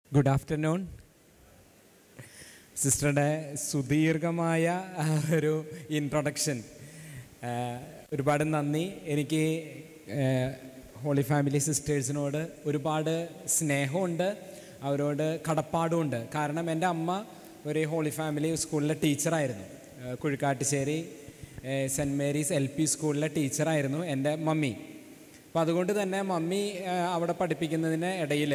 good afternoon സിസ്റ്ററുടെ സുദീർഘമായ ആ, ഒരു ഇൻട്രൊഡക്ഷൻ ഒരുപാട് നന്ദി എനിക്ക് ആ, ഹോളി ഫാമിലി സിസ്റ്റേഴ്സിനോട് ഒരുപാട് സ്നേഹമുണ്ട് അവരോട് കടപ്പാടുമുണ്ട് കാരണം എൻ്റെ അമ്മ ഒരു ഹോളി ഫാമിലി സ്കൂളിലെ ടീച്ചറായിരുന്നു ആ, കുഴിക്കാട്ടുശ്ശേരി ആ, സെൻറ്റ് മേരീസ് എൽ പി സ്കൂളിലെ ടീച്ചറായിരുന്നു എൻ്റെ മമ്മി അപ്പോൾ അതുകൊണ്ട് തന്നെ മമ്മി ആ, അവിടെ പഠിപ്പിക്കുന്നതിന് ഇടയിൽ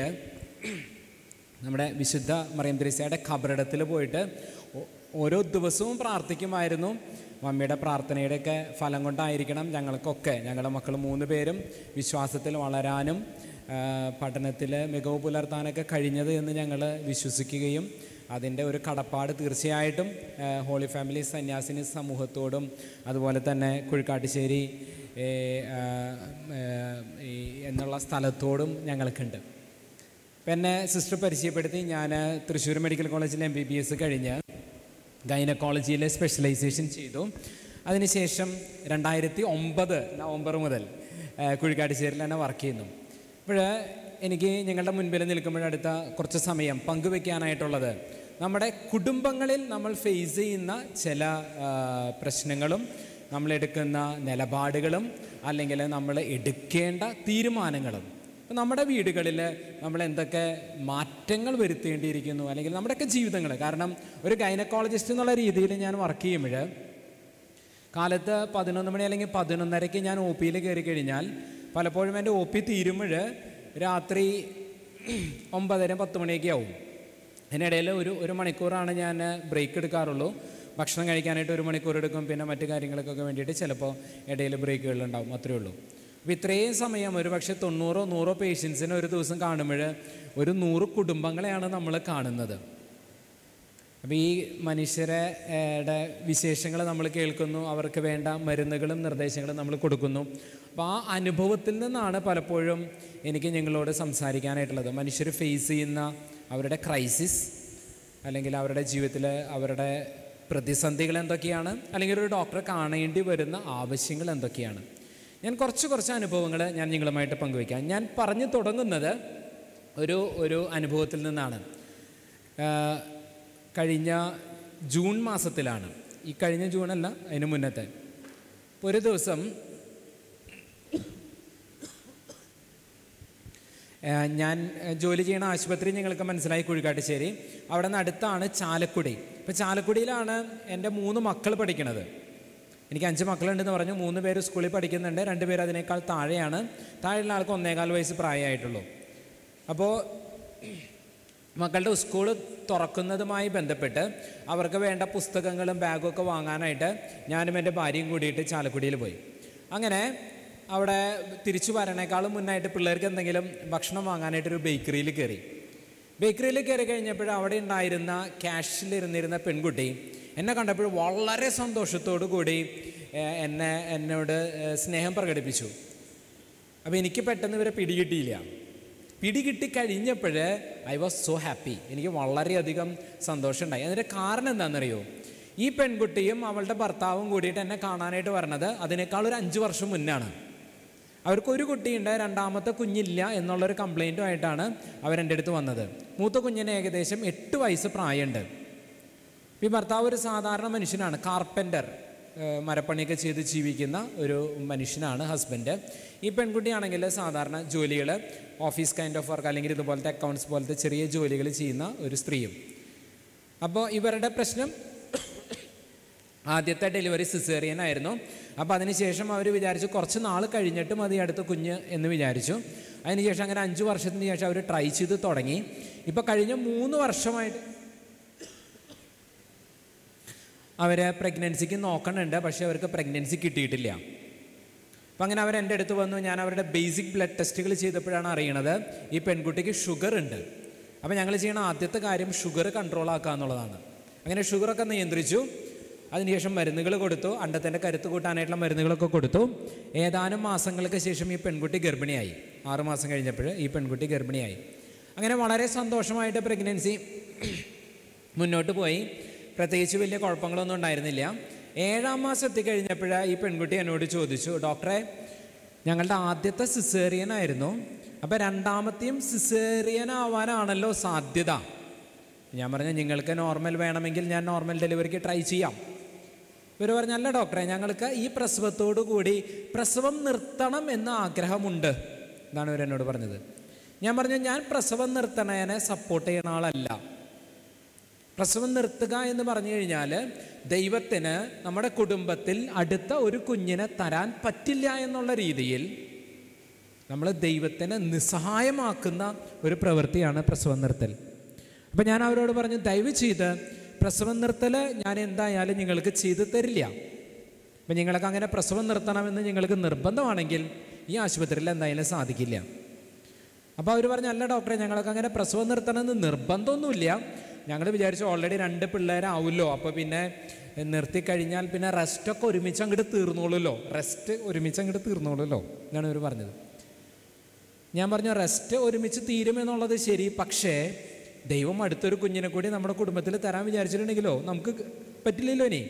നമ്മുടെ വിശുദ്ധ മറിയം ത്രേസ്യയുടെ ഖബറിടത്തിൽ പോയിട്ട് ഓ- ഓരോ ദിവസവും പ്രാർത്ഥിക്കുമായിരുന്നു മമ്മിയുടെ പ്രാർത്ഥനയുടെയൊക്കെ ഫലം കൊണ്ടായിരിക്കണം ഞങ്ങൾക്കൊക്കെ ഞങ്ങളുടെ മക്കൾ മൂന്ന് പേരും വിശ്വാസത്തിൽ വളരാനും പഠനത്തിൽ മികവ് പുലർത്താനൊക്കെ കഴിഞ്ഞത് എന്ന് ഞങ്ങൾ വിശ്വസിക്കുകയും അതിൻ്റെ ഒരു കടപ്പാട് തീർച്ചയായിട്ടും ആ, ഹോളി ഫാമിലി സന്യാസിനി സമൂഹത്തോടും അതുപോലെ തന്നെ കുഴിക്കാട്ടുശ്ശേരി ഏ, ആ, ഏ, ഈ എന്നുള്ള സ്ഥലത്തോടും ഞങ്ങൾക്കുണ്ട് അപ്പം എന്നെ സിസ്റ്റർ പരിചയപ്പെടുത്തി ഞാൻ തൃശ്ശൂർ മെഡിക്കൽ കോളേജിൽ എം ബി ബി എസ് കഴിഞ്ഞ് ഗൈനക്കോളജിയിൽ സ്പെഷ്യലൈസേഷൻ ചെയ്തു അതിനുശേഷം രണ്ടായിരത്തി ഒമ്പത് നവംബർ മുതൽ ആ, കുഴിക്കാട്ടുശ്ശേരിയിൽ തന്നെ വർക്ക് ചെയ്യുന്നു അപ്പോൾ എനിക്ക് ഞങ്ങളുടെ മുൻപിൽ നിൽക്കുമ്പോഴടുത്ത കുറച്ച് സമയം പങ്കുവെക്കാനായിട്ടുള്ളത് നമ്മുടെ കുടുംബങ്ങളിൽ നമ്മൾ ഫേസ് ചെയ്യുന്ന ചില ആ, പ്രശ്നങ്ങളും നമ്മളെടുക്കുന്ന നിലപാടുകളും അല്ലെങ്കിൽ നമ്മൾ എടുക്കേണ്ട തീരുമാനങ്ങളും അപ്പം നമ്മുടെ വീടുകളിൽ നമ്മൾ എന്തൊക്കെ മാറ്റങ്ങൾ വരുത്തേണ്ടിയിരിക്കുന്നു അല്ലെങ്കിൽ നമ്മുടെയൊക്കെ ജീവിതങ്ങൾ കാരണം ഒരു ഗൈനക്കോളജിസ്റ്റ് എന്നുള്ള രീതിയിൽ ഞാൻ വർക്ക് ചെയ്യുമ്പോൾ കാലത്ത് പതിനൊന്ന് മണി അല്ലെങ്കിൽ പതിനൊന്നരയ്ക്ക് ഞാൻ ഒ പിയിൽ കയറി കഴിഞ്ഞാൽ പലപ്പോഴും എൻ്റെ ഒ പി തീരുമ്പോൾ രാത്രി ഒമ്പതര പത്ത് മണിയൊക്കെ ആവും അതിനിടയിൽ ഒരു ഒരു മണിക്കൂറാണ് ഞാൻ ബ്രേക്ക് എടുക്കാറുള്ളൂ ഭക്ഷണം കഴിക്കാനായിട്ട് ഒരു മണിക്കൂർ എടുക്കും പിന്നെ മറ്റു കാര്യങ്ങൾക്കൊക്കെ വേണ്ടിയിട്ട് ചിലപ്പോൾ ഇടയിൽ ബ്രേക്കുകളുണ്ടാവും അത്രയേ ഉള്ളൂ അപ്പോൾ ഇത്രയും സമയം ഒരു പക്ഷേ തൊണ്ണൂറോ നൂറോ പേഷ്യൻസിനെ ഒരു ദിവസം കാണുമ്പോൾ ഒരു നൂറ് കുടുംബങ്ങളെയാണ് നമ്മൾ കാണുന്നത് അപ്പോൾ ഈ മനുഷ്യരെ ടെ വിശേഷങ്ങൾ നമ്മൾ കേൾക്കുന്നു അവർക്ക് വേണ്ട മരുന്നുകളും നിർദ്ദേശങ്ങളും നമ്മൾ കൊടുക്കുന്നു അപ്പോൾ ആ അനുഭവത്തിൽ നിന്നാണ് പലപ്പോഴും എനിക്ക് നിങ്ങളോട് സംസാരിക്കാനായിട്ടുള്ളത് മനുഷ്യർ ഫേസ് ചെയ്യുന്ന അവരുടെ ക്രൈസിസ് അല്ലെങ്കിൽ അവരുടെ ജീവിതത്തിൽ അവരുടെ പ്രതിസന്ധികൾ എന്തൊക്കെയാണ് അല്ലെങ്കിൽ ഒരു ഡോക്ടറെ കാണേണ്ടി വരുന്ന ആവശ്യങ്ങൾ എന്തൊക്കെയാണ് ഞാൻ കുറച്ച് കുറച്ച് അനുഭവങ്ങൾ ഞാൻ നിങ്ങളുമായിട്ട് പങ്കുവയ്ക്കാം ഞാൻ പറഞ്ഞു തുടങ്ങുന്നത് ഒരു ഒരു അനുഭവത്തിൽ നിന്നാണ് ആ, കഴിഞ്ഞ ജൂൺ മാസത്തിലാണ് ഈ കഴിഞ്ഞ ജൂണല്ല അതിന് മുന്നത്തെ അപ്പോൾ ഒരു ദിവസം ആ, ഞാൻ ആ, ജോലി ചെയ്യുന്ന ആശുപത്രി നിങ്ങൾക്ക് മനസ്സിലായി കുഴിക്കാട്ടുശ്ശേരി അവിടെ നിന്ന് അടുത്താണ് ചാലക്കുടി ഇപ്പോൾ ചാലക്കുടിയിലാണ് എൻ്റെ മൂന്ന് മക്കൾ പഠിക്കുന്നത് എനിക്ക് അഞ്ച് മക്കളുണ്ടെന്ന് പറഞ്ഞു മൂന്ന് പേര് സ്കൂളിൽ പഠിക്കുന്നുണ്ട് രണ്ട് പേര് അതിനേക്കാൾ താഴെയാണ് താഴെയുള്ള ആൾക്ക് ഒന്നേകാൽ വയസ്സ് പ്രായമായിട്ടുള്ളൂ അപ്പോൾ മക്കളുടെ സ്കൂൾ തുറക്കുന്നതുമായി ബന്ധപ്പെട്ട് അവർക്ക് വേണ്ട പുസ്തകങ്ങളും ബാഗും ഒക്കെ വാങ്ങാനായിട്ട് ഞാനും എൻ്റെ ഭാര്യയും കൂടിയിട്ട് ചാലക്കുടിയിൽ പോയി അങ്ങനെ അവിടെ തിരിച്ചു വരണേക്കാളും മുന്നായിട്ട് പിള്ളേർക്ക് എന്തെങ്കിലും ഭക്ഷണം വാങ്ങാനായിട്ടൊരു ബേക്കറിയിൽ കയറി ബേക്കറിയിൽ കയറി കഴിഞ്ഞപ്പോൾ അവിടെ ഉണ്ടായിരുന്ന ക്യാഷിലിരുന്നിരുന്ന പെൺകുട്ടി എന്നെ കണ്ടപ്പോൾ വളരെ സന്തോഷത്തോടു കൂടി ഏഹ്, എന്നെ എന്നോട് ഏഹ്, സ്നേഹം പ്രകടിപ്പിച്ചു അപ്പോൾ എനിക്ക് പെട്ടെന്ന് ഇവരെ പിടികിട്ടിയില്ല പിടികിട്ടി കഴിഞ്ഞപ്പോൾ ഐ വാസ് സോ ഹാപ്പി എനിക്ക് വളരെയധികം സന്തോഷമുണ്ടായി അതിൻ്റെ കാരണം എന്താണെന്നറിയോ ഈ പെൺകുട്ടിയും അവളുടെ ഭർത്താവും കൂടിയിട്ട് എന്നെ കാണാനായിട്ട് വരണത് അതിനേക്കാൾ ഒരു അഞ്ച് വർഷം മുന്നാണ് അവർക്കൊരു കുട്ടിയുണ്ട് രണ്ടാമത്തെ കുഞ്ഞില്ല എന്നുള്ളൊരു കംപ്ലൈൻറ്റുമായിട്ടാണ് അവരെൻ്റെ അടുത്ത് വന്നത് മൂത്ത കുഞ്ഞിന് ഏകദേശം എട്ട് വയസ്സ് പ്രായമുണ്ട് ഈ ഭർത്താവ് ഒരു സാധാരണ മനുഷ്യനാണ് കാർപ്പൻ്റർ മരപ്പണിയൊക്കെ ചെയ്ത് ജീവിക്കുന്ന ഒരു മനുഷ്യനാണ് ഹസ്ബൻഡ് ഈ പെൺകുട്ടിയാണെങ്കിൽ സാധാരണ ജോലികൾ ഓഫീസ് കൈൻഡ് ഓഫ് വർക്ക് അല്ലെങ്കിൽ ഇതുപോലത്തെ അക്കൗണ്ട്സ് പോലത്തെ ചെറിയ ജോലികൾ ചെയ്യുന്ന ഒരു സ്ത്രീയും അപ്പോൾ ഇവരുടെ പ്രശ്നം ആദ്യത്തെ ഡെലിവറി സിസേറിയൻ ആയിരുന്നു അപ്പോൾ അതിനുശേഷം അവർ വിചാരിച്ചു കുറച്ച് നാൾ കഴിഞ്ഞിട്ട് മതി അടുത്ത കുഞ്ഞ് എന്ന് വിചാരിച്ചു അതിനുശേഷം അങ്ങനെ അഞ്ച് വർഷത്തിന് ശേഷം അവർ ട്രൈ ചെയ്ത് തുടങ്ങി ഇപ്പോൾ കഴിഞ്ഞ മൂന്ന് വർഷമായിട്ട് അവർ പ്രഗ്നൻസിക്ക് നോക്കണുണ്ട് പക്ഷേ അവർക്ക് പ്രഗ്നൻസി കിട്ടിയിട്ടില്ല അപ്പം അങ്ങനെ അവർ എൻ്റെ അടുത്ത് വന്നു ഞാൻ അവരുടെ ബേസിക് ബ്ലഡ് ടെസ്റ്റുകൾ ചെയ്തപ്പോഴാണ് അറിയണത് ഈ പെൺകുട്ടിക്ക് ഷുഗർ ഉണ്ട് അപ്പോൾ ഞങ്ങൾ ചെയ്യണ ആദ്യത്തെ കാര്യം ഷുഗർ കൺട്രോൾ ആക്കുക എന്നുള്ളതാണ് അങ്ങനെ ഷുഗറൊക്കെ നിയന്ത്രിച്ചു അതിനുശേഷം മരുന്നുകൾ കൊടുത്തു അണ്ടത്തിൻ്റെ കരുത്ത് കൂട്ടാനായിട്ടുള്ള മരുന്നുകളൊക്കെ കൊടുത്തു ഏതാനും മാസങ്ങൾക്ക് ശേഷം ഈ പെൺകുട്ടി ഗർഭിണിയായി ആറുമാസം കഴിഞ്ഞപ്പോൾ ഈ പെൺകുട്ടി ഗർഭിണിയായി അങ്ങനെ വളരെ സന്തോഷമായിട്ട് പ്രഗ്നൻസി മുന്നോട്ട് പോയി പ്രത്യേകിച്ച് വലിയ കുഴപ്പങ്ങളൊന്നും ഉണ്ടായിരുന്നില്ല ഏഴാം മാസം എത്തിക്കഴിഞ്ഞപ്പോൾ ഈ പെൺകുട്ടി എന്നോട് ചോദിച്ചു ഡോക്ടറെ ഞങ്ങളുടെ ആദ്യത്തെ സിസേറിയൻ ആയിരുന്നു അപ്പം രണ്ടാമത്തെയും സിസേറിയൻ ആവാനാണല്ലോ സാധ്യത ഞാൻ പറഞ്ഞു നിങ്ങൾക്ക് നോർമൽ വേണമെങ്കിൽ ഞാൻ നോർമൽ ഡെലിവറിക്ക് ട്രൈ ചെയ്യാം ഇവർ പറഞ്ഞു അല്ല ഡോക്ടറെ ഞങ്ങൾക്ക് ഈ പ്രസവത്തോടു കൂടി പ്രസവം നിർത്തണം എന്ന ആഗ്രഹമുണ്ട് എന്നാണ് ഇവർ എന്നോട് പറഞ്ഞത് ഞാൻ പറഞ്ഞു ഞാൻ പ്രസവം നിർത്തണേനെ സപ്പോർട്ട് ചെയ്യുന്ന ആളല്ല പ്രസവം നിർത്തുക എന്ന് പറഞ്ഞു കഴിഞ്ഞാൽ ദൈവത്തിന് നമ്മുടെ കുടുംബത്തിൽ അടുത്ത ഒരു കുഞ്ഞിനെ തരാൻ പറ്റില്ല എന്നുള്ള രീതിയിൽ നമ്മൾ ദൈവത്തിനെ നിസ്സഹായമാക്കുന്ന ഒരു പ്രവൃത്തിയാണ് പ്രസവം നിർത്തൽ അപ്പം ഞാൻ അവരോട് പറഞ്ഞു ദയവ് ചെയ്ത് പ്രസവം നിർത്തൽ ഞാൻ എന്തായാലും നിങ്ങൾക്ക് ചെയ്തു തരില്ല അപ്പം നിങ്ങൾക്ക് അങ്ങനെ പ്രസവം നിർത്തണമെന്ന് നിങ്ങൾക്ക് നിർബന്ധമാണെങ്കിൽ ഈ ആശുപത്രിയിൽ എന്തായാലും സാധിക്കില്ല അപ്പോൾ അവർ പറഞ്ഞു അല്ല ഡോക്ടറെ ഞങ്ങൾക്ക് അങ്ങനെ പ്രസവം നിർത്തണമെന്ന് നിർബന്ധമൊന്നുമില്ല ഞങ്ങൾ വിചാരിച്ചു ഓൾറെഡി രണ്ട് പിള്ളേരാവുമല്ലോ അപ്പോൾ പിന്നെ നിർത്തിക്കഴിഞ്ഞാൽ പിന്നെ റെസ്റ്റൊക്കെ ഒരുമിച്ച് അങ്ങോട്ട് തീർന്നോളൂല്ലോ റെസ്റ്റ് ഒരുമിച്ച് അങ്ങോട്ട് തീർന്നോളൂല്ലോ എന്നാണ് ഇവർ പറഞ്ഞത് ഞാൻ പറഞ്ഞു റെസ്റ്റ് ഒരുമിച്ച് തീരുമെന്നുള്ളത് ശരി പക്ഷേ ദൈവം അടുത്തൊരു കുഞ്ഞിനെ കൂടി നമ്മുടെ കുടുംബത്തിൽ തരാൻ വിചാരിച്ചിട്ടുണ്ടെങ്കിലോ നമുക്ക് പറ്റില്ലല്ലോ ഇനി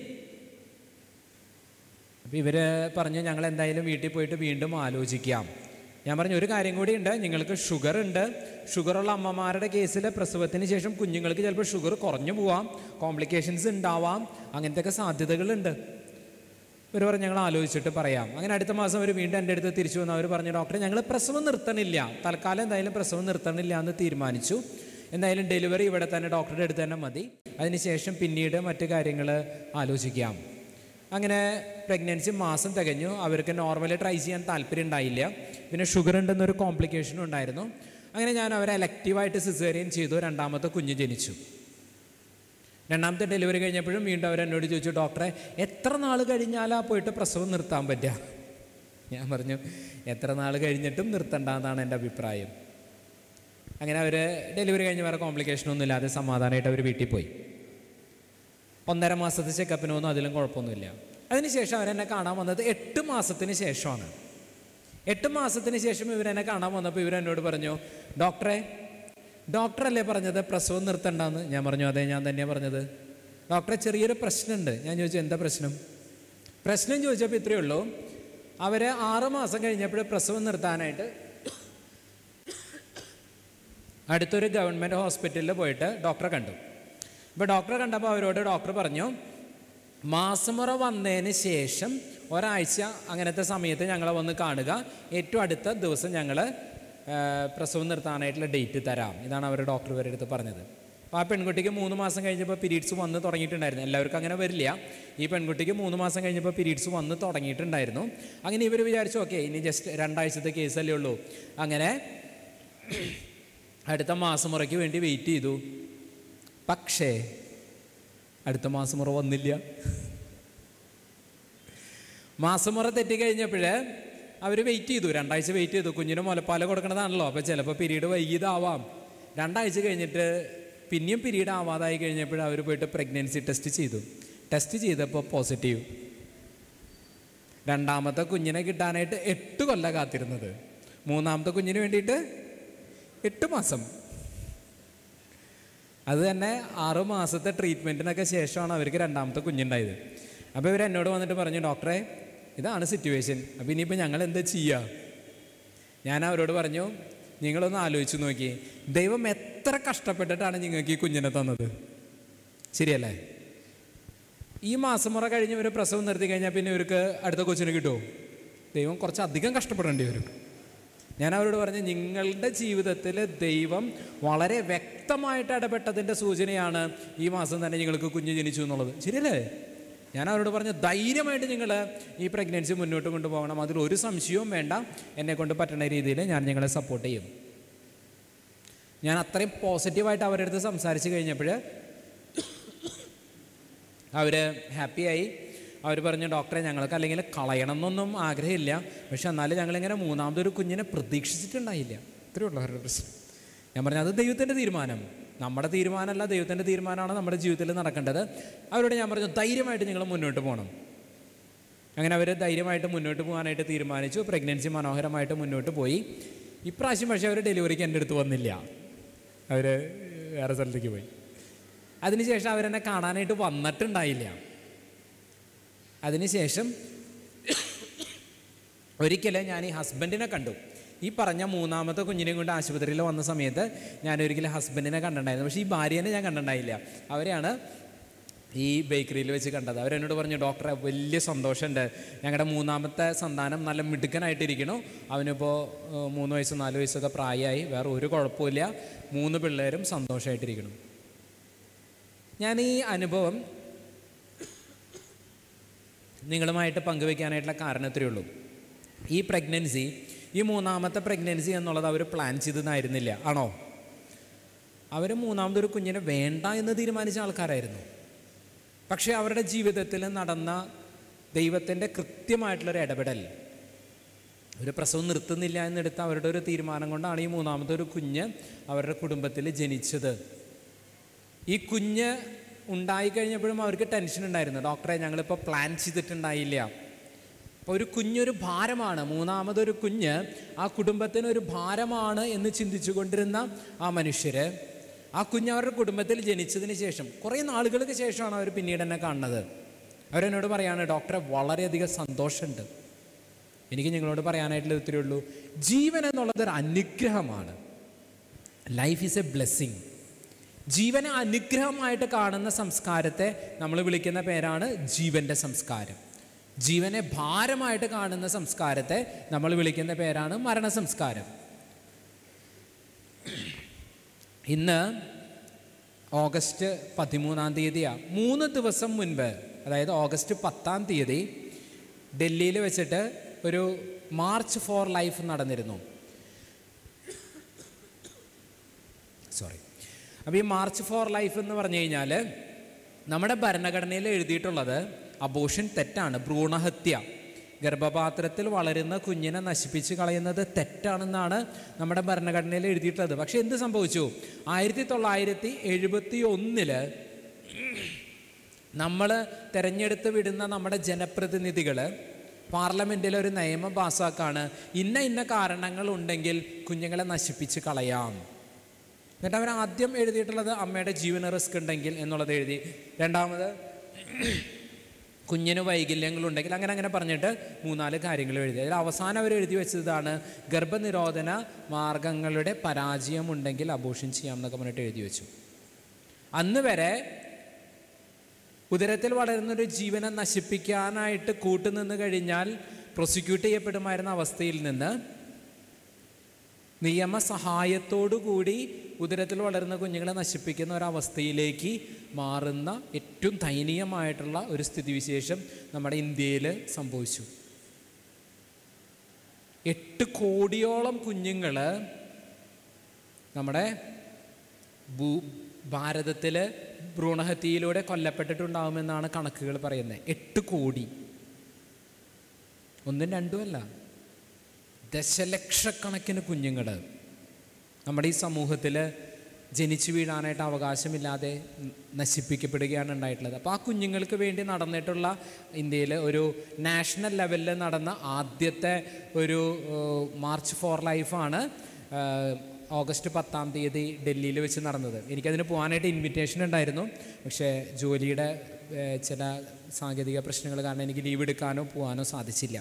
അപ്പോൾ ഇവർ പറഞ്ഞു ഞങ്ങൾ എന്തായാലും വീട്ടിൽ പോയിട്ട് വീണ്ടും ആലോചിക്കാം ഞാൻ പറഞ്ഞു ഒരു കാര്യം കൂടി ഉണ്ട് നിങ്ങൾക്ക് ഷുഗർ ഉണ്ട് ഷുഗറുള്ള അമ്മമാരുടെ കേസിൽ പ്രസവത്തിന് ശേഷം കുഞ്ഞുങ്ങൾക്ക് ചിലപ്പോൾ ഷുഗർ കുറഞ്ഞു പോവാം കോംപ്ലിക്കേഷൻസ് ഉണ്ടാവാം അങ്ങനത്തെ ഒക്കെ സാധ്യതകളുണ്ട് ഇവർ പറഞ്ഞു ഞങ്ങൾ ആലോചിച്ചിട്ട് പറയാം അങ്ങനെ അടുത്ത മാസം അവർ വീണ്ടും എൻ്റെ അടുത്ത് തിരിച്ചു വന്ന് അവർ പറഞ്ഞു ഡോക്ടറെ ഞങ്ങൾ പ്രസവം നിർത്തണില്ല തൽക്കാലം എന്തായാലും പ്രസവം നിർത്തണില്ല എന്ന് തീരുമാനിച്ചു എന്തായാലും ഡെലിവറി ഇവിടെ തന്നെ ഡോക്ടറുടെ അടുത്ത് തന്നെ മതി അതിനുശേഷം പിന്നീട് മറ്റു കാര്യങ്ങൾ ആലോചിക്കാം അങ്ങനെ പ്രഗ്നൻസി മാസം തികഞ്ഞു അവർക്ക് നോർമലി ട്രൈ ചെയ്യാൻ താല്പര്യം ഉണ്ടായില്ല പിന്നെ ഷുഗർ ഉണ്ടെന്നൊരു കോംപ്ലിക്കേഷനും ഉണ്ടായിരുന്നു അങ്ങനെ ഞാൻ അവരെ എലക്റ്റീവായിട്ട് സിസേറിയൻ ചെയ്തു രണ്ടാമത്തെ കുഞ്ഞ് ജനിച്ചു രണ്ടാമത്തെ ഡെലിവറി കഴിഞ്ഞപ്പോഴും വീണ്ടും അവരെന്നോട് ചോദിച്ചു ഡോക്ടറെ എത്ര നാൾ കഴിഞ്ഞാലാ പോയിട്ട് പ്രസവം നിർത്താൻ പറ്റുക ഞാൻ പറഞ്ഞു എത്ര നാൾ കഴിഞ്ഞിട്ടും നിർത്തണ്ടെന്നാണ് എൻ്റെ അഭിപ്രായം അങ്ങനെ അവർ ഡെലിവറി കഴിഞ്ഞ് വേറെ കോംപ്ലിക്കേഷനൊന്നും ഇല്ലാതെ സമാധാനമായിട്ട് അവർ വീട്ടിൽ പോയി ഒന്നര മാസത്തെ ചെക്കപ്പിനൊന്നും അതിലും കുഴപ്പമൊന്നുമില്ല അതിനുശേഷം അവരെന്നെ കാണാൻ വന്നത് എട്ട് മാസത്തിന് ശേഷമാണ് എട്ട് മാസത്തിന് ശേഷം ഇവരെന്നെ കാണാൻ വന്നപ്പോൾ ഇവരെന്നോട് പറഞ്ഞു ഡോക്ടറെ ഡോക്ടറല്ലേ പറഞ്ഞത് പ്രസവം നിർത്തണ്ടെന്ന് ഞാൻ പറഞ്ഞു അതെ ഞാൻ തന്നെയാണ് പറഞ്ഞത് ഡോക്ടറെ ചെറിയൊരു പ്രശ്നമുണ്ട് ഞാൻ ചോദിച്ചു എന്താ പ്രശ്നം പ്രശ്നം ചോദിച്ചപ്പോൾ ഇത്രയേ ഉള്ളൂ അവർ ആറ് മാസം കഴിഞ്ഞപ്പോൾ പ്രസവം നിർത്താനായിട്ട് അടുത്തൊരു ഗവൺമെൻറ് ഹോസ്പിറ്റലിൽ പോയിട്ട് ഡോക്ടറെ കണ്ടു ഇപ്പോൾ ഡോക്ടറെ കണ്ടപ്പോൾ അവരോട് ഡോക്ടർ പറഞ്ഞു മാസമുറ വന്നതിന് ശേഷം ഒരാഴ്ച അങ്ങനത്തെ സമയത്ത് ഞങ്ങളെ വന്ന് കാണുക ഏറ്റവും അടുത്ത ദിവസം ഞങ്ങൾ പ്രസവം നിർത്താനായിട്ടുള്ള ഡേറ്റ് തരാം ഇതാണ് അവർ ഡോക്ടർ ഇവരുടെ അടുത്ത് പറഞ്ഞത് അപ്പോൾ ആ പെൺകുട്ടിക്ക് മൂന്ന് മാസം കഴിഞ്ഞപ്പോൾ പീരീഡ്സ് വന്ന് തുടങ്ങിയിട്ടുണ്ടായിരുന്നു എല്ലാവർക്കും അങ്ങനെ വരില്ല ഈ പെൺകുട്ടിക്ക് മൂന്ന് മാസം കഴിഞ്ഞപ്പോൾ പീരീഡ്സ് വന്ന് തുടങ്ങിയിട്ടുണ്ടായിരുന്നു അങ്ങനെ ഇവർ വിചാരിച്ചു ഓക്കെ ഇനി ജസ്റ്റ് രണ്ടാഴ്ചത്തെ കേസല്ലേ ഉള്ളൂ അങ്ങനെ അടുത്ത മാസമുറയ്ക്ക് വേണ്ടി വെയിറ്റ് ചെയ്തു പക്ഷേ അടുത്ത മാസമുറ വന്നില്ല മാസമുറ തെറ്റിക്കഴിഞ്ഞപ്പോൾ അവർ വെയിറ്റ് ചെയ്തു രണ്ടാഴ്ച വെയിറ്റ് ചെയ്തു കുഞ്ഞിന് മുലപ്പാൽ കൊടുക്കണതാണല്ലോ അപ്പോൾ ചിലപ്പോൾ പിരീഡ് വൈകിയതാവാം രണ്ടാഴ്ച കഴിഞ്ഞിട്ട് പിന്നെയും പിരീഡ് ആവാതായി കഴിഞ്ഞപ്പോൾ അവർ പോയിട്ട് പ്രഗ്നൻസി ടെസ്റ്റ് ചെയ്തു ടെസ്റ്റ് ചെയ്തപ്പോൾ പോസിറ്റീവ് രണ്ടാമത്തെ കുഞ്ഞിനെ കിട്ടാനായിട്ട് എട്ട് കൊല്ല കാത്തിരുന്നത് മൂന്നാമത്തെ കുഞ്ഞിന് വേണ്ടിയിട്ട് എട്ട് മാസം അത് തന്നെ ആറ് മാസത്തെ ട്രീറ്റ്മെൻറ്റിനൊക്കെ ശേഷമാണ് അവർക്ക് രണ്ടാമത്തെ കുഞ്ഞുണ്ടായത് അപ്പോൾ ഇവർ എന്നോട് വന്നിട്ട് പറഞ്ഞു ഡോക്ടറെ ഇതാണ് സിറ്റുവേഷൻ അപ്പോൾ ഇനിയിപ്പോൾ ഞങ്ങൾ എന്താ ചെയ്യുക ഞാൻ അവരോട് പറഞ്ഞു നിങ്ങളൊന്ന് ആലോചിച്ച് നോക്കി ദൈവം എത്ര കഷ്ടപ്പെട്ടിട്ടാണ് നിങ്ങൾക്ക് ഈ കുഞ്ഞിനെ തന്നത് ശരിയല്ലേ ഈ മാസമുറ കഴിഞ്ഞ് ഇവർ പ്രസവം നിർത്തി കഴിഞ്ഞാൽ പിന്നെ ഇവർക്ക് അടുത്ത കൊച്ചിനെ കിട്ടുമോ ദൈവം കുറച്ച് അധികം കഷ്ടപ്പെടേണ്ടി വരും ഞാൻ അവരോട് പറഞ്ഞു നിങ്ങളുടെ ജീവിതത്തിൽ ദൈവം വളരെ വ്യക്തമായിട്ട് ഇടപെട്ടതിൻ്റെ സൂചനയാണ് ഈ മാസം തന്നെ നിങ്ങൾക്ക് കുഞ്ഞ് ജനിച്ചു എന്നുള്ളത് ശരിയല്ലേ ഞാൻ അവരോട് പറഞ്ഞു ധൈര്യമായിട്ട് നിങ്ങൾ ഈ പ്രഗ്നൻസി മുന്നോട്ട് കൊണ്ടുപോകണം അതിൽ ഒരു സംശയവും വേണ്ട എന്നെ കൊണ്ട് പറ്റുന്ന രീതിയിൽ ഞാൻ നിങ്ങളെ സപ്പോർട്ട് ചെയ്യും ഞാൻ അത്രയും പോസിറ്റീവായിട്ട് അവരുടെ അടുത്ത് സംസാരിച്ച് കഴിഞ്ഞപ്പോൾ അവർ ഹാപ്പിയായി അവർ പറഞ്ഞു ഡോക്ടറെ ഞങ്ങൾക്ക് അല്ലെങ്കിൽ കളയണം എന്നൊന്നും ആഗ്രഹമില്ല പക്ഷെ എന്നാലും ഞങ്ങളിങ്ങനെ മൂന്നാമതൊരു കുഞ്ഞിനെ പ്രതീക്ഷിച്ചിട്ടുണ്ടായില്ല ഇത്രയേ ഉള്ളൂ അവരുടെ പ്രശ്നം ഞാൻ പറഞ്ഞു അത് ദൈവത്തിൻ്റെ തീരുമാനം നമ്മുടെ തീരുമാനമല്ല ദൈവത്തിൻ്റെ തീരുമാനമാണ് നമ്മുടെ ജീവിതത്തിൽ നടക്കേണ്ടത് അവരോട് ഞാൻ പറഞ്ഞു ധൈര്യമായിട്ട് നിങ്ങൾ മുന്നോട്ട് പോകണം അങ്ങനെ അവർ ധൈര്യമായിട്ട് മുന്നോട്ട് പോകാനായിട്ട് തീരുമാനിച്ചു പ്രഗ്നൻസി മനോഹരമായിട്ട് മുന്നോട്ട് പോയി ഇപ്രാവശ്യം പക്ഷേ അവർ ഡെലിവറിക്ക് എൻ്റെ അടുത്ത് വന്നില്ല അവർ വേറെ സ്ഥലത്തേക്ക് പോയി അതിനുശേഷം അവരെന്നെ കാണാനായിട്ട് വന്നിട്ടുണ്ടായില്ല അതിനുശേഷം ഒരിക്കൽ ഞാൻ ഈ ഹസ്ബൻഡിനെ കണ്ടു ഈ പറഞ്ഞ മൂന്നാമത്തെ കുഞ്ഞിനെയും കൊണ്ട് ആശുപത്രിയിൽ വന്ന സമയത്ത് ഞാനൊരിക്കലും ഹസ്ബൻഡിനെ കണ്ടിട്ടുണ്ടായിരുന്നു പക്ഷേ ഈ ഭാര്യേനെ ഞാൻ കണ്ടിട്ടുണ്ടായില്ല അവരെയാണ് ഈ ബേക്കറിയിൽ വെച്ച് കണ്ടത് അവരെന്നോട് പറഞ്ഞു ഡോക്ടറെ വലിയ സന്തോഷമുണ്ട് ഞങ്ങളുടെ മൂന്നാമത്തെ സന്താനം നല്ല മിടുക്കനായിട്ടിരിക്കണു അവനിപ്പോൾ ഏഹ്, മൂന്ന് വയസ്സ് നാല് വയസ്സൊക്കെ പ്രായമായി വേറെ ഒരു കുഴപ്പമില്ല മൂന്ന് പിള്ളേരും സന്തോഷമായിട്ടിരിക്കണം ഞാൻ ഈ അനുഭവം നിങ്ങളുമായിട്ട് പങ്കുവെക്കാനായിട്ടുള്ള കാരണം ഇത്രയേ ഉള്ളൂ ഈ പ്രഗ്നൻസി ഈ മൂന്നാമത്തെ പ്രഗ്നൻസി എന്നുള്ളത് അവർ പ്ലാൻ ചെയ്തതായിരുന്നില്ല ആണോ അവർ മൂന്നാമതൊരു കുഞ്ഞിനെ വേണ്ട എന്ന് തീരുമാനിച്ച ആൾക്കാരായിരുന്നു പക്ഷേ അവരുടെ ജീവിതത്തിൽ നടന്ന ദൈവത്തിൻ്റെ കൃത്യമായിട്ടുള്ളൊരു ഇടപെടൽ ഒരു പ്രസവം നിർത്തുന്നില്ല എന്നെടുത്ത അവരുടെ ഒരു തീരുമാനം കൊണ്ടാണ് ഈ മൂന്നാമത്തെ ഒരു കുഞ്ഞ് അവരുടെ കുടുംബത്തിൽ ജനിച്ചത് ഈ കുഞ്ഞ് ഉണ്ടായിക്കഴിഞ്ഞപ്പോഴും അവർക്ക് ടെൻഷൻ ഉണ്ടായിരുന്നു ഡോക്ടറെ ഞങ്ങളിപ്പോൾ പ്ലാൻ ചെയ്തിട്ടുണ്ടായില്ല അപ്പോൾ ഒരു കുഞ്ഞൊരു ഭാരമാണ് മൂന്നാമതൊരു കുഞ്ഞ് ആ കുടുംബത്തിന് ഒരു ഭാരമാണ് എന്ന് ചിന്തിച്ചു കൊണ്ടിരുന്ന ആ മനുഷ്യർ ആ കുഞ്ഞ് അവരുടെ കുടുംബത്തിൽ ജനിച്ചതിന് ശേഷം കുറേ നാളുകൾക്ക് ശേഷമാണ് അവർ പിന്നീട് എന്നെ കാണുന്നത് അവരെന്നോട് പറയാണ് ഡോക്ടറെ വളരെയധികം സന്തോഷമുണ്ട് എനിക്ക് നിങ്ങളോട് പറയാനായിട്ടുള്ള ഇത്രയേ ഉള്ളൂ ജീവൻ എന്നുള്ളത് ഒരു അനുഗ്രഹമാണ് ലൈഫ് ഈസ് എ ബ്ലെസ്സിങ് ജീവനെ അനുഗ്രഹമായിട്ട് കാണുന്ന സംസ്കാരത്തെ നമ്മൾ വിളിക്കുന്ന പേരാണ് ജീവൻ്റെ സംസ്കാരം ജീവനെ ഭാരമായിട്ട് കാണുന്ന സംസ്കാരത്തെ നമ്മൾ വിളിക്കുന്ന പേരാണ് മരണ സംസ്കാരം ഇന്ന് ഓഗസ്റ്റ് പതിമൂന്നാം തീയതിയാണ് മൂന്ന് ദിവസം മുൻപ് അതായത് ഓഗസ്റ്റ് പത്താം തീയതി ഡൽഹിയിൽ വെച്ചിട്ട് ഒരു മാർച്ച് ഫോർ ലൈഫ് നടന്നിരുന്നു സോറി അപ്പോൾ ഈ മാർച്ച് ഫോർ ലൈഫ് എന്ന് പറഞ്ഞു കഴിഞ്ഞാൽ നമ്മുടെ ഭരണഘടനയിൽ എഴുതിയിട്ടുള്ളത് അബോഷൻ തെറ്റാണ് ഭ്രൂണഹത്യ ഗർഭപാത്രത്തിൽ വളരുന്ന കുഞ്ഞിനെ നശിപ്പിച്ച് കളയുന്നത് തെറ്റാണെന്നാണ് നമ്മുടെ ഭരണഘടനയിൽ എഴുതിയിട്ടുള്ളത് പക്ഷെ എന്ത് സംഭവിച്ചു ആയിരത്തി തൊള്ളായിരത്തി എഴുപത്തി ഒന്നില് നമ്മൾ തിരഞ്ഞെടുത്ത് വിടുന്ന നമ്മുടെ ജനപ്രതിനിധികൾ പാർലമെൻറ്റിൽ ഒരു നിയമം പാസ്സാക്കാണ് ഇന്ന ഇന്ന കാരണങ്ങൾ ഉണ്ടെങ്കിൽ കുഞ്ഞുങ്ങളെ നശിപ്പിച്ച് കളയാം എന്നിട്ട് അവർ ആദ്യം എഴുതിയിട്ടുള്ളത് അമ്മയുടെ ജീവന റിസ്ക് ഉണ്ടെങ്കിൽ എന്നുള്ളത് എഴുതി രണ്ടാമത് കുഞ്ഞിന് വൈകല്യങ്ങളുണ്ടെങ്കിൽ അങ്ങനെ അങ്ങനെ പറഞ്ഞിട്ട് മൂന്നാല് കാര്യങ്ങൾ എഴുതി അതിൽ അവസാനം അവർ എഴുതി വെച്ചതാണ് ഗർഭനിരോധന മാർഗങ്ങളുടെ പരാജയം ഉണ്ടെങ്കിൽ അബോഷൻ ചെയ്യാം എന്നൊക്കെ പറഞ്ഞിട്ട് എഴുതി വെച്ചു അന്ന് വരെ ഉദരത്തിൽ വളരുന്നൊരു ജീവനെ നശിപ്പിക്കാനായിട്ട് കൂട്ടുനിന്ന് കഴിഞ്ഞാൽ പ്രോസിക്യൂട്ട് ചെയ്യപ്പെടുമായിരുന്ന അവസ്ഥയിൽ നിന്ന് നിയമസഹായത്തോടുകൂടി ഉദരത്തിൽ വളരുന്ന കുഞ്ഞുങ്ങളെ നശിപ്പിക്കുന്ന ഒരവസ്ഥയിലേക്ക് മാറുന്ന ഏറ്റവും ദയനീയമായിട്ടുള്ള ഒരു സ്ഥിതിവിശേഷം നമ്മുടെ ഇന്ത്യയിൽ സംഭവിച്ചു എട്ട് കോടിയോളം കുഞ്ഞുങ്ങൾ നമ്മുടെ ഭൂ ഭാരതത്തിൽ ഭ്രൂണഹത്യയിലൂടെ കൊല്ലപ്പെട്ടിട്ടുണ്ടാവുമെന്നാണ് കണക്കുകൾ പറയുന്നത് എട്ട് കോടി ഒന്നും രണ്ടുമല്ല ദശലക്ഷക്കണക്കിന് കുഞ്ഞുങ്ങൾ നമ്മുടെ ഈ സമൂഹത്തിൽ ജനിച്ചു വീഴാനായിട്ട് അവകാശമില്ലാതെ നശിപ്പിക്കപ്പെടുകയാണ് ഉണ്ടായിട്ടുള്ളത് അപ്പോൾ ആ കുഞ്ഞുങ്ങൾക്ക് വേണ്ടി നടന്നിട്ടുള്ള ഇന്ത്യയിൽ ഒരു നാഷണൽ ലെവലിൽ നടന്ന ആദ്യത്തെ ഒരു ഏഹ്, മാർച്ച് ഫോർ ലൈഫാണ് ഏഹ്, ഓഗസ്റ്റ് പത്താം തീയതി ഡൽഹിയിൽ വെച്ച് നടന്നത് എനിക്കതിന് പോകാനായിട്ട് ഇൻവിറ്റേഷൻ ഉണ്ടായിരുന്നു പക്ഷേ ജോലിയുടെ ഏഹ്, ചില സാങ്കേതിക പ്രശ്നങ്ങൾ കാരണം എനിക്ക് ലീവ് എടുക്കാനോ പോകാനോ സാധിച്ചില്ല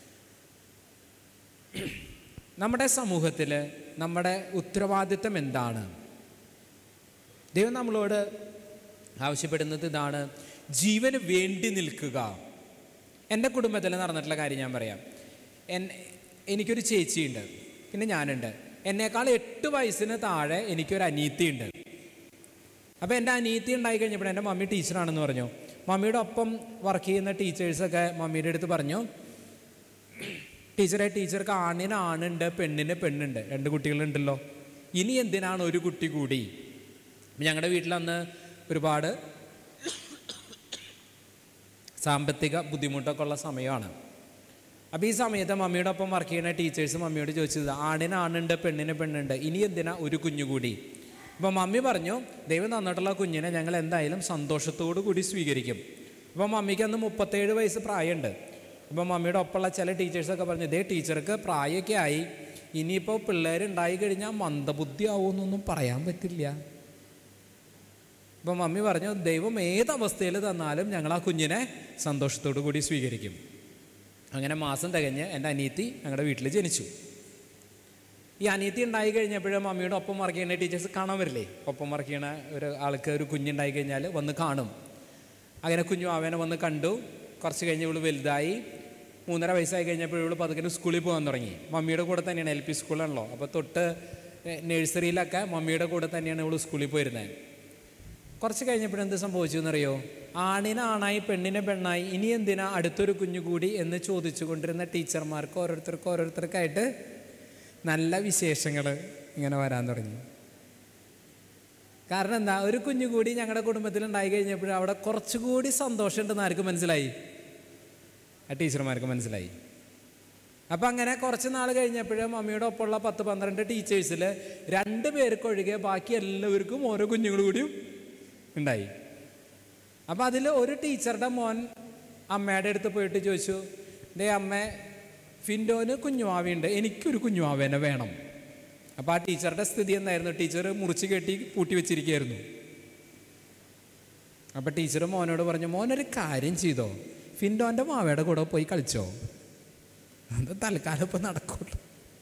നമ്മുടെ സമൂഹത്തിൽ നമ്മുടെ ഉത്തരവാദിത്തം എന്താണ് ദൈവം നമ്മളോട് ആവശ്യപ്പെടുന്നത് ഇതാണ് ജീവന് വേണ്ടി നിൽക്കുക എൻ്റെ കുടുംബത്തിൽ നടന്നിട്ടുള്ള കാര്യം ഞാൻ പറയാം എൻ എനിക്കൊരു ചേച്ചിയുണ്ട് പിന്നെ ഞാനുണ്ട് എന്നേക്കാൾ എട്ട് വയസ്സിന് താഴെ എനിക്കൊരു അനീത്തിയുണ്ട് അപ്പോൾ എൻ്റെ അനീത്തി ഉണ്ടായി കഴിഞ്ഞപ്പോൾ എൻ്റെ മമ്മി ടീച്ചറാണെന്ന് പറഞ്ഞു മമ്മിയുടെ ഒപ്പം വർക്ക് ചെയ്യുന്ന ടീച്ചേഴ്സൊക്കെ മമ്മിയുടെ അടുത്ത് പറഞ്ഞു ടീച്ചറെ ടീച്ചർക്ക് ആണിന് ആണുണ്ട് പെണ്ണിന് പെണ്ണുണ്ട് രണ്ട് കുട്ടികളുണ്ടല്ലോ ഇനി എന്തിനാണ് ഒരു കുട്ടി കൂടി അപ്പം ഞങ്ങളുടെ വീട്ടിലന്ന് ഒരുപാട് സാമ്പത്തിക ബുദ്ധിമുട്ടൊക്കെ ഉള്ള സമയമാണ് അപ്പോൾ ഈ സമയത്ത് മമ്മിയുടെ ഒപ്പം വർക്ക് ചെയ്യുന്ന ടീച്ചേഴ്സ് മമ്മിയോട് ചോദിച്ചത് ആണിന് ആണുണ്ട് പെണ്ണിന് പെണ്ണുണ്ട് ഇനി എന്തിനാ ഒരു കുഞ്ഞു കൂടി അപ്പോൾ മമ്മി പറഞ്ഞു ദൈവം തന്നിട്ടുള്ള കുഞ്ഞിനെ ഞങ്ങൾ എന്തായാലും സന്തോഷത്തോടു കൂടി സ്വീകരിക്കും അപ്പോൾ മമ്മിക്ക് അന്ന് മുപ്പത്തേഴ് വയസ്സ് പ്രായമുണ്ട് അപ്പോൾ മമ്മിയുടെ ഒപ്പമുള്ള ചില ടീച്ചേഴ്സൊക്കെ പറഞ്ഞു ഇതേ ടീച്ചർക്ക് പ്രായമൊക്കെ ആയി ഇനിയിപ്പോൾ പിള്ളേർ ഉണ്ടായി കഴിഞ്ഞാൽ മന്ദബുദ്ധി ആവുമെന്നൊന്നും പറയാൻ പറ്റില്ല അപ്പോൾ മമ്മി പറഞ്ഞു ദൈവം ഏത് അവസ്ഥയിൽ തന്നാലും ഞങ്ങൾ ആ കുഞ്ഞിനെ സന്തോഷത്തോടു കൂടി സ്വീകരിക്കും അങ്ങനെ മാസം തികഞ്ഞ് എൻ്റെ അനിയത്തി ഞങ്ങളുടെ വീട്ടിൽ ജനിച്ചു ഈ അനിയത്തി ഉണ്ടായി കഴിഞ്ഞപ്പോഴും മമ്മിയുടെ ഒപ്പം വർക്ക് ചെയ്യുന്ന ടീച്ചേഴ്സ് കാണാൻ വരില്ലേ ഒപ്പം വർക്ക് ചെയ്യണ ഒരു ആൾക്ക് ഒരു കുഞ്ഞുണ്ടായി കഴിഞ്ഞാൽ വന്ന് കാണും അങ്ങനെ കുഞ്ഞു അവനെ വന്ന് കണ്ടു കുറച്ച് കഴിഞ്ഞ് ഇവള് വലുതായി മൂന്നര വയസ്സായി കഴിഞ്ഞപ്പോൾ ഇവള് പതുക്കെ സ്കൂളിൽ പോകാൻ തുടങ്ങി മമ്മിയുടെ കൂടെ തന്നെയാണ് എൽ പി സ്കൂളാണല്ലോ അപ്പോൾ തൊട്ട് നഴ്സറിയിലൊക്കെ മമ്മിയുടെ കൂടെ തന്നെയാണ് ഇവള് സ്കൂളിൽ പോയിരുന്നത് കുറച്ച് കഴിഞ്ഞപ്പോൾ എന്ത് സംഭവിച്ചു എന്നറിയോ ആണിന് ആണായി പെണ്ണിനെ പെണ്ണായി ഇനി എന്തിനാ അടുത്തൊരു കുഞ്ഞു കൂടി എന്ന് ചോദിച്ചു കൊണ്ടിരുന്ന ടീച്ചർമാർക്ക് ഓരോരുത്തർക്ക് ഓരോരുത്തർക്കായിട്ട് നല്ല വിശേഷങ്ങൾ ഇങ്ങനെ വരാൻ തുടങ്ങി കാരണം എന്താ ഒരു കുഞ്ഞു കൂടി ഞങ്ങളുടെ കുടുംബത്തിൽ ഉണ്ടായി കഴിഞ്ഞപ്പോൾ അവിടെ കുറച്ചുകൂടി സന്തോഷമുണ്ടെന്ന് ആർക്ക് മനസ്സിലായി ആ ടീച്ചർമാർക്ക് മനസ്സിലായി അപ്പം അങ്ങനെ കുറച്ച് നാൾ കഴിഞ്ഞപ്പോഴും മമ്മിയുടെ ഒപ്പമുള്ള പത്ത് പന്ത്രണ്ട് ടീച്ചേഴ്സിൽ രണ്ട് പേർക്കൊഴികെ ബാക്കി എല്ലാവർക്കും ഓരോ കുഞ്ഞുങ്ങൾ കൂടിയും ഉണ്ടായി അപ്പം അതിൽ ഒരു ടീച്ചറുടെ മോൻ അമ്മയുടെ അടുത്ത് പോയിട്ട് ചോദിച്ചു ഡേ അമ്മ ഫിൻഡോന് കുഞ്ഞുമാവിയുണ്ട് എനിക്കൊരു കുഞ്ഞുമാവേനെ വേണം അപ്പോൾ ആ ടീച്ചറുടെ സ്ഥിതി എന്തായിരുന്നു ടീച്ചർ മുറിച്ച് കെട്ടി പൂട്ടി വെച്ചിരിക്കുകയായിരുന്നു അപ്പോൾ ടീച്ചർ മോനോട് പറഞ്ഞു മോനൊരു കാര്യം ചെയ്തോ ഫിൻഡോൻ്റെ മാവയുടെ കൂടെ പോയി കളിച്ചോ അത് തൽക്കാലം ഇപ്പം നടക്കുള്ളൂ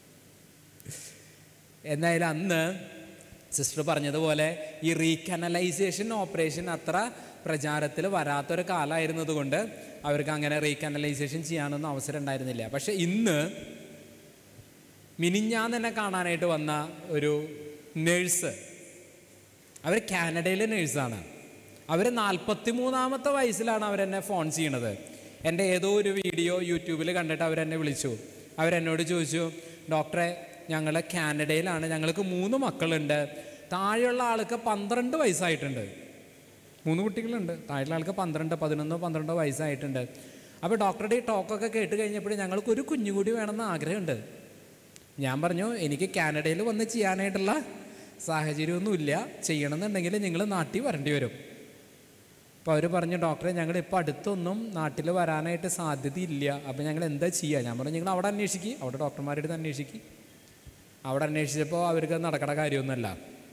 എന്തായാലും അന്ന് സിസ്റ്റർ പറഞ്ഞതുപോലെ ഈ റീകനലൈസേഷൻ ഓപ്പറേഷൻ അത്ര പ്രചാരത്തിൽ വരാത്തൊരു കാലമായിരുന്നത് കൊണ്ട് അവർക്ക് അങ്ങനെ റീകനലൈസേഷൻ ചെയ്യാനൊന്നും അവസരം ഉണ്ടായിരുന്നില്ല പക്ഷെ ഇന്ന് മിനിഞ്ഞാന്ന് തന്നെ കാണാനായിട്ട് വന്ന ഒരു നേഴ്സ് അവർ കാനഡയിലെ നേഴ്സാണ് അവർ നാൽപ്പത്തി മൂന്നാമത്തെ വയസ്സിലാണ് അവരെന്നെ ഫോൺ ചെയ്യണത് എൻ്റെ ഏതോ ഒരു വീഡിയോ യൂട്യൂബിൽ കണ്ടിട്ട് അവരെന്നെ വിളിച്ചു അവരെന്നോട് ചോദിച്ചു ഡോക്ടറെ ഞങ്ങൾ കാനഡയിലാണ് ഞങ്ങൾക്ക് മൂന്ന് മക്കളുണ്ട് താഴെയുള്ള ആൾക്ക് പന്ത്രണ്ട് വയസ്സായിട്ടുണ്ട് മൂന്ന് കുട്ടികളുണ്ട് താഴെയുള്ള ആൾക്ക് പന്ത്രണ്ട് പതിനൊന്നോ പന്ത്രണ്ടോ വയസ്സായിട്ടുണ്ട് അപ്പോൾ ഡോക്ടറുടെ ഈ ടോക്കൊക്കെ കേട്ട് കഴിഞ്ഞപ്പോൾ ഞങ്ങൾക്ക് ഒരു കുഞ്ഞു കൂടി വേണമെന്ന് ആഗ്രഹമുണ്ട് ഞാൻ പറഞ്ഞു എനിക്ക് കാനഡയിൽ വന്ന് ചെയ്യാനായിട്ടുള്ള സാഹചര്യമൊന്നുമില്ല ചെയ്യണമെന്നുണ്ടെങ്കിൽ നിങ്ങൾ നാട്ടിൽ വരേണ്ടി വരും അപ്പോൾ അവർ പറഞ്ഞു ഡോക്ടറെ ഞങ്ങൾ ഇപ്പോൾ അടുത്തൊന്നും നാട്ടിൽ വരാനായിട്ട് സാധ്യതയില്ല അപ്പോൾ ഞങ്ങൾ എന്താ ചെയ്യുക ഞാൻ പറഞ്ഞു നിങ്ങൾ അവിടെ അന്വേഷിക്കുക അവിടെ ഡോക്ടർമാരുടെ അടുത്ത് അന്വേഷിക്കുക അവിടെ അന്വേഷിച്ചപ്പോൾ അവർക്ക് നടക്കണ കാര്യമൊന്നുമല്ല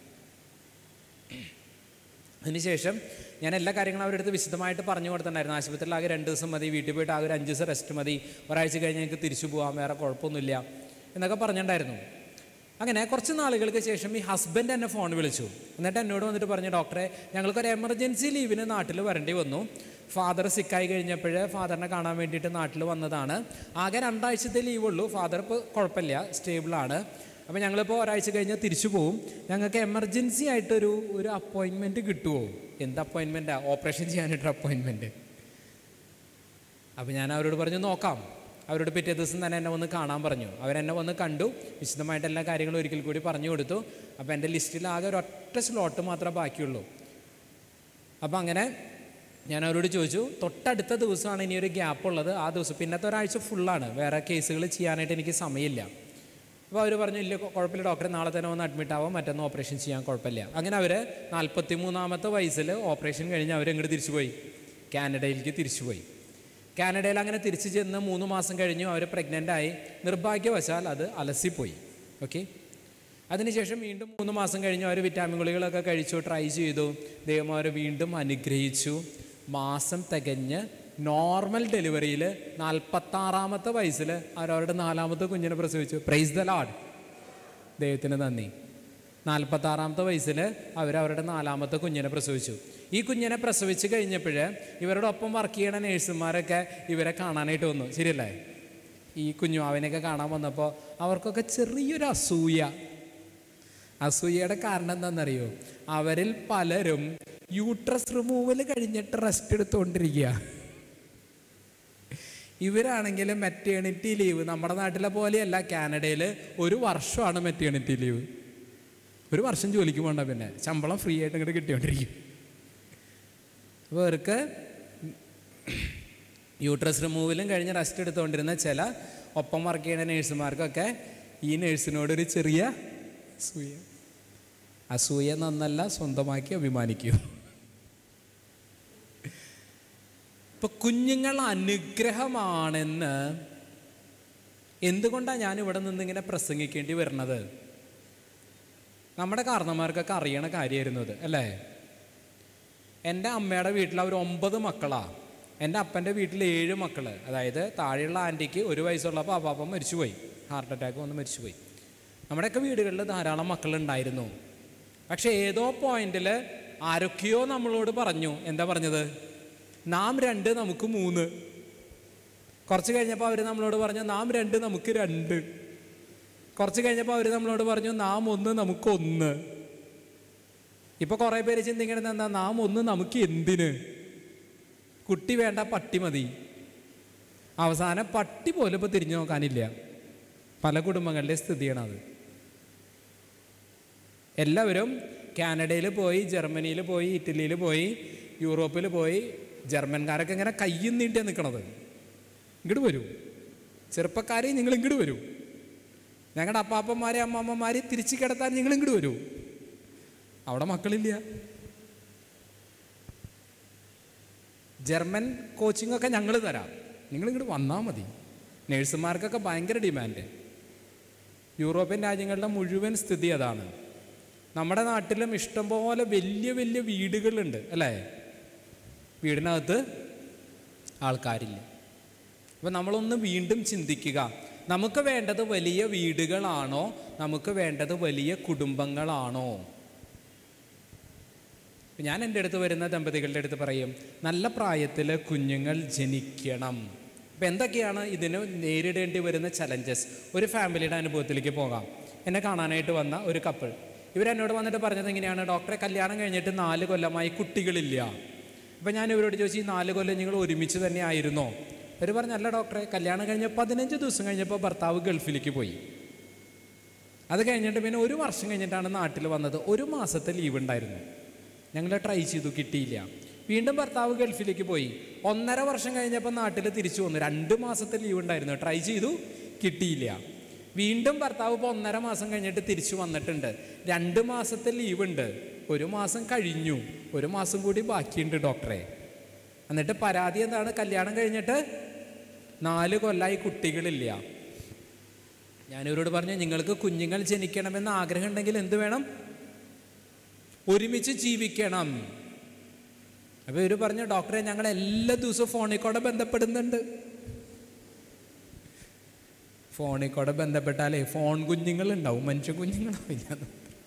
അതിനുശേഷം ഞാൻ എല്ലാ കാര്യങ്ങളും അവരുടെ അടുത്ത് വിശദമായിട്ട് പറഞ്ഞു കൊടുത്തിട്ടുണ്ടായിരുന്നു ആശുപത്രിയിൽ ആകെ രണ്ട് ദിവസം മതി വീട്ടിൽ പോയിട്ട് ആകെ ഒരു അഞ്ച് ദിവസം റെസ്റ്റ് മതി ഒരാഴ്ച കഴിഞ്ഞ് ഞങ്ങൾക്ക് തിരിച്ചു പോകാം വേറെ കുഴപ്പമൊന്നുമില്ല എന്നൊക്കെ പറഞ്ഞിട്ടുണ്ടായിരുന്നു അങ്ങനെ കുറച്ച് നാളുകൾക്ക് ശേഷം ഈ ഹസ്ബൻഡ് എന്നെ ഫോൺ വിളിച്ചു എന്നിട്ട് എന്നോട് വന്നിട്ട് പറഞ്ഞു ഡോക്ടറെ ഞങ്ങൾക്കൊരു എമർജൻസി ലീവിന് നാട്ടിൽ വരേണ്ടി വന്നു ഫാദർ സിക്കായി കഴിഞ്ഞപ്പോൾ ഫാദറിനെ കാണാൻ വേണ്ടിയിട്ട് നാട്ടിൽ വന്നതാണ് ആകെ രണ്ടാഴ്ചത്തെ ലീവുള്ളൂ ഫാദർ ഇപ്പോൾ കുഴപ്പമില്ല സ്റ്റേബിളാണ് അപ്പോൾ ഞങ്ങളിപ്പോൾ ഒരാഴ്ച കഴിഞ്ഞാൽ തിരിച്ചു പോവും ഞങ്ങൾക്ക് എമർജൻസി ആയിട്ടൊരു ഒരു അപ്പോയിൻമെൻറ്റ് കിട്ടുമോ എന്ത് അപ്പോയിൻമെൻറ്റാണ് ഓപ്പറേഷൻ ചെയ്യാനായിട്ടൊരു അപ്പോയിൻമെൻറ്റ് അപ്പോൾ ഞാൻ അവരോട് പറഞ്ഞു നോക്കാം അവരോട് പിറ്റേ ദിവസം തന്നെ എന്നെ വന്ന് കാണാൻ പറഞ്ഞു അവരെന്നെ വന്ന് കണ്ടു വിശദമായിട്ട് എല്ലാ കാര്യങ്ങളും ഒരിക്കൽ കൂടി പറഞ്ഞു കൊടുത്തു അപ്പോൾ എൻ്റെ ലിസ്റ്റിൽ ആകെ ഒരൊറ്റ സ്ലോട്ട് മാത്രമേ ബാക്കിയുള്ളൂ അപ്പോൾ അങ്ങനെ ഞാൻ അവരോട് ചോദിച്ചു തൊട്ടടുത്ത ദിവസമാണ് ഇനി ഒരു ഗ്യാപ്പ് ഉള്ളത് ആ ദിവസം പിന്നത്തെ ഒരാഴ്ച ഫുള്ളാണ് വേറെ കേസുകൾ ചെയ്യാനായിട്ട് എനിക്ക് സമയമില്ല അപ്പോൾ അവർ പറഞ്ഞു ഇല്ല കൊ- കുഴപ്പമില്ല ഡോക്ടറെ നാളെ തന്നെ വന്ന് അഡ്മിറ്റ് ആവാം മറ്റൊന്ന് ഓപ്പറേഷൻ ചെയ്യാൻ കുഴപ്പമില്ല അങ്ങനെ അവർ നാൽപ്പത്തി മൂന്നാമത്തെ വയസ്സിൽ ഓപ്പറേഷൻ കഴിഞ്ഞ് അവരെങ്ങോട്ട് തിരിച്ചു പോയി കാനഡയിലേക്ക് തിരിച്ചു പോയി കാനഡയിൽ അങ്ങനെ തിരിച്ചു ചെന്ന് മൂന്ന് മാസം കഴിഞ്ഞു അവർ പ്രഗ്നൻ്റ് ആയി നിർഭാഗ്യവശാൽ അത് അലസിപ്പോയി ഓക്കെ അതിനുശേഷം വീണ്ടും മൂന്ന് മാസം കഴിഞ്ഞു അവർ വിറ്റാമിൻ ഗുളികളൊക്കെ കഴിച്ചു ട്രൈ ചെയ്തു ദൈവം അവരെ വീണ്ടും അനുഗ്രഹിച്ചു മാസം തികഞ്ഞ് നോർമൽ ഡെലിവറിയിൽ നാൽപ്പത്താറാമത്തെ വയസ്സിൽ അവരവരുടെ നാലാമത്തെ കുഞ്ഞിനെ പ്രസവിച്ചു പ്രൈസ് ദ ലാഡ് ദൈവത്തിന് നന്ദി നാൽപ്പത്താറാമത്തെ വയസ്സിൽ അവരവരുടെ നാലാമത്തെ കുഞ്ഞിനെ പ്രസവിച്ചു ഈ കുഞ്ഞിനെ പ്രസവിച്ച് കഴിഞ്ഞപ്പോൾ ഇവരുടെ ഒപ്പം വർക്ക് ചെയ്യണ നേഴ്സുമാരൊക്കെ ഇവരെ കാണാനായിട്ട് വന്നു ശരിയല്ലേ ഈ കുഞ്ഞുമാവിനെയൊക്കെ കാണാൻ വന്നപ്പോൾ അവർക്കൊക്കെ ചെറിയൊരു അസൂയ അസൂയയുടെ കാരണം എന്താണെന്നറിയോ അവരിൽ പലരും യൂട്രസ് റിമൂവൽ കഴിഞ്ഞിട്ട് റെസ്റ്റ് എടുത്തുകൊണ്ടിരിക്കുക ഇവരാണെങ്കിൽ മെറ്റേണിറ്റി ലീവ് നമ്മുടെ നാട്ടിലെ പോലെയല്ല കാനഡയിൽ ഒരു വർഷമാണ് മെറ്റേണിറ്റി ലീവ് ഒരു വർഷം ജോലിക്ക് പോകണ്ട പിന്നെ ശമ്പളം ഫ്രീ ആയിട്ട് ഇങ്ങോട്ട് കിട്ടിക്കൊണ്ടിരിക്കും അപ്പോൾ ഇവർക്ക് യൂട്രസ് റിമൂവലും കഴിഞ്ഞ് റെസ്റ്റ് എടുത്തുകൊണ്ടിരുന്ന ചില ഒപ്പം വർക്ക് ചെയ്യുന്ന നേഴ്സുമാർക്കൊക്കെ ഈ നേഴ്സിനോടൊരു ചെറിയ അസൂയ അസൂയ നന്നല്ല സ്വന്തമാക്കി അഭിമാനിക്കൂ ഇപ്പൊ കുഞ്ഞുങ്ങൾ അനുഗ്രഹമാണെന്ന് എന്തുകൊണ്ടാണ് ഞാൻ ഇവിടെ നിന്ന് ഇങ്ങനെ പ്രസംഗിക്കേണ്ടി വരുന്നത് നമ്മുടെ കാരണന്മാർക്കൊക്കെ അറിയണ കാര്യമായിരുന്നു അത് അല്ലേ എൻ്റെ അമ്മയുടെ വീട്ടിൽ അവർ ഒമ്പത് മക്കളാണ് എൻ്റെ അപ്പൻ്റെ വീട്ടിൽ ഏഴ് മക്കൾ അതായത് താഴെയുള്ള ആൻറ്റിക്ക് ഒരു വയസ്സുള്ളപ്പോൾ അപ്പാപ്പൻ മരിച്ചുപോയി ഹാർട്ട് അറ്റാക്ക് വന്ന് മരിച്ചുപോയി നമ്മുടെയൊക്കെ വീടുകളിൽ ധാരാളം മക്കളുണ്ടായിരുന്നു പക്ഷെ ഏതോ പോയിന്റിൽ ആരൊക്കെയോ നമ്മളോട് പറഞ്ഞു എന്താ പറഞ്ഞത് നാം രണ്ട് നമുക്ക് മൂന്ന് കുറച്ച് കഴിഞ്ഞപ്പോൾ അവർ നമ്മളോട് പറഞ്ഞു നാം രണ്ട് നമുക്ക് രണ്ട് കുറച്ച് കഴിഞ്ഞപ്പോൾ അവർ നമ്മളോട് പറഞ്ഞു നാം ഒന്ന് നമുക്കൊന്ന് ഇപ്പോൾ കുറേ പേര് ചിന്തിക്കണത് എന്താ നാം ഒന്ന് നമുക്ക് എന്തിന് കുട്ടി വേണ്ട പട്ടി മതി അവസാനം പട്ടി പോലും ഇപ്പോൾ തിരിഞ്ഞു നോക്കാനില്ല പല കുടുംബങ്ങളുടെ സ്ഥിതിയാണ് അത് എല്ലാവരും കാനഡയിൽ പോയി ജർമ്മനിയിൽ പോയി ഇറ്റലിയിൽ പോയി യൂറോപ്പിൽ പോയി ജർമ്മൻകാരൊക്കെ ഇങ്ങനെ കയ്യും നീട്ടിയാണ് നിൽക്കണത് ഇങ്ങോട്ട് വരൂ ചെറുപ്പക്കാരെ നിങ്ങൾ ഇങ്ങോട്ട് വരൂ ഞങ്ങളുടെ അപ്പാപ്പന്മാരെ അമ്മമ്മമാരെ തിരിച്ചു കിടത്താൻ നിങ്ങൾ ഇങ്ങോട്ട് വരൂ അവിടെ മക്കളില്ല ജർമ്മൻ കോച്ചിങ് ഒക്കെ ഞങ്ങൾ തരാം നിങ്ങൾ ഇങ്ങോട്ട് വന്നാൽ മതി നേഴ്സുമാർക്കൊക്കെ ഭയങ്കര ഡിമാൻഡ് യൂറോപ്യൻ രാജ്യങ്ങളുടെ മുഴുവൻ സ്ഥിതി അതാണ് നമ്മുടെ നാട്ടിലും ഇഷ്ടംപോലെ വലിയ വലിയ വീടുകളുണ്ട് അല്ലേ വീടിനകത്ത് ആൾക്കാരില്ല അപ്പം നമ്മളൊന്ന് വീണ്ടും ചിന്തിക്കുക നമുക്ക് വേണ്ടത് വലിയ വീടുകളാണോ നമുക്ക് വേണ്ടത് വലിയ കുടുംബങ്ങളാണോ ഞാൻ എൻ്റെ അടുത്ത് വരുന്ന ദമ്പതികളുടെ അടുത്ത് പറയും നല്ല പ്രായത്തിൽ കുഞ്ഞുങ്ങൾ ജനിക്കണം അപ്പം എന്തൊക്കെയാണ് ഇതിന് നേരിടേണ്ടി വരുന്ന ചലഞ്ചസ് ഒരു ഫാമിലിയുടെ അനുഭവത്തിലേക്ക് പോകാം എന്നെ കാണാനായിട്ട് വന്ന ഒരു കപ്പിൾ ഇവരെന്നോട് വന്നിട്ട് പറഞ്ഞത് എങ്ങനെയാണ് ഡോക്ടറെ കല്യാണം കഴിഞ്ഞിട്ട് നാല് കൊല്ലമായി കുട്ടികളില്ല അപ്പം ഞാൻ ഇവരോട് ചോദിച്ചു ഈ നാല് കൊല്ലം നിങ്ങൾ ഒരുമിച്ച് തന്നെ ആയിരുന്നോ അവർ പറഞ്ഞല്ല ഡോക്ടറെ കല്യാണം കഴിഞ്ഞ പതിനഞ്ച് ദിവസം കഴിഞ്ഞപ്പോൾ ഭർത്താവ് ഗൾഫിലേക്ക് പോയി അത് കഴിഞ്ഞിട്ട് പിന്നെ ഒരു വർഷം കഴിഞ്ഞിട്ടാണ് നാട്ടിൽ വന്നത് ഒരു മാസത്തെ ലീവ് ഉണ്ടായിരുന്നു ഞങ്ങൾ ട്രൈ ചെയ്തു കിട്ടിയില്ല വീണ്ടും ഭർത്താവ് ഗൾഫിലേക്ക് പോയി ഒന്നര വർഷം കഴിഞ്ഞപ്പോൾ നാട്ടിൽ തിരിച്ചു വന്നു രണ്ട് മാസത്തെ ലീവ് ഉണ്ടായിരുന്നു ട്രൈ ചെയ്തു കിട്ടിയില്ല വീണ്ടും ഭർത്താവ് ഇപ്പോൾ ഒന്നര മാസം കഴിഞ്ഞിട്ട് തിരിച്ചു വന്നിട്ടുണ്ട് രണ്ട് മാസത്തെ ലീവ് ഉണ്ട് ഒരു മാസം കഴിഞ്ഞു ഒരു മാസം കൂടി ബാക്കിയുണ്ട് ഡോക്ടറെ എന്നിട്ട് പരാതി എന്താണ് കല്യാണം കഴിഞ്ഞിട്ട് നാല് കൊല്ലായി കുട്ടികളില്ല ഞാനിവരോട് പറഞ്ഞു നിങ്ങൾക്ക് കുഞ്ഞുങ്ങൾ ജനിക്കണമെന്ന് ആഗ്രഹം ഉണ്ടെങ്കിൽ എന്ത് വേണം ഒരുമിച്ച് ജീവിക്കണം അപ്പോൾ ഇവർ പറഞ്ഞു ഡോക്ടറെ ഞങ്ങൾ എല്ലാ ദിവസവും ഫോണിൽ കൂടെ ബന്ധപ്പെടുന്നുണ്ട് ഫോണിൽ കൂടെ ബന്ധപ്പെട്ടാലേ ഫോൺ കുഞ്ഞുങ്ങൾ ഉണ്ടാവും മനുഷ്യ കുഞ്ഞുങ്ങളാവില്ല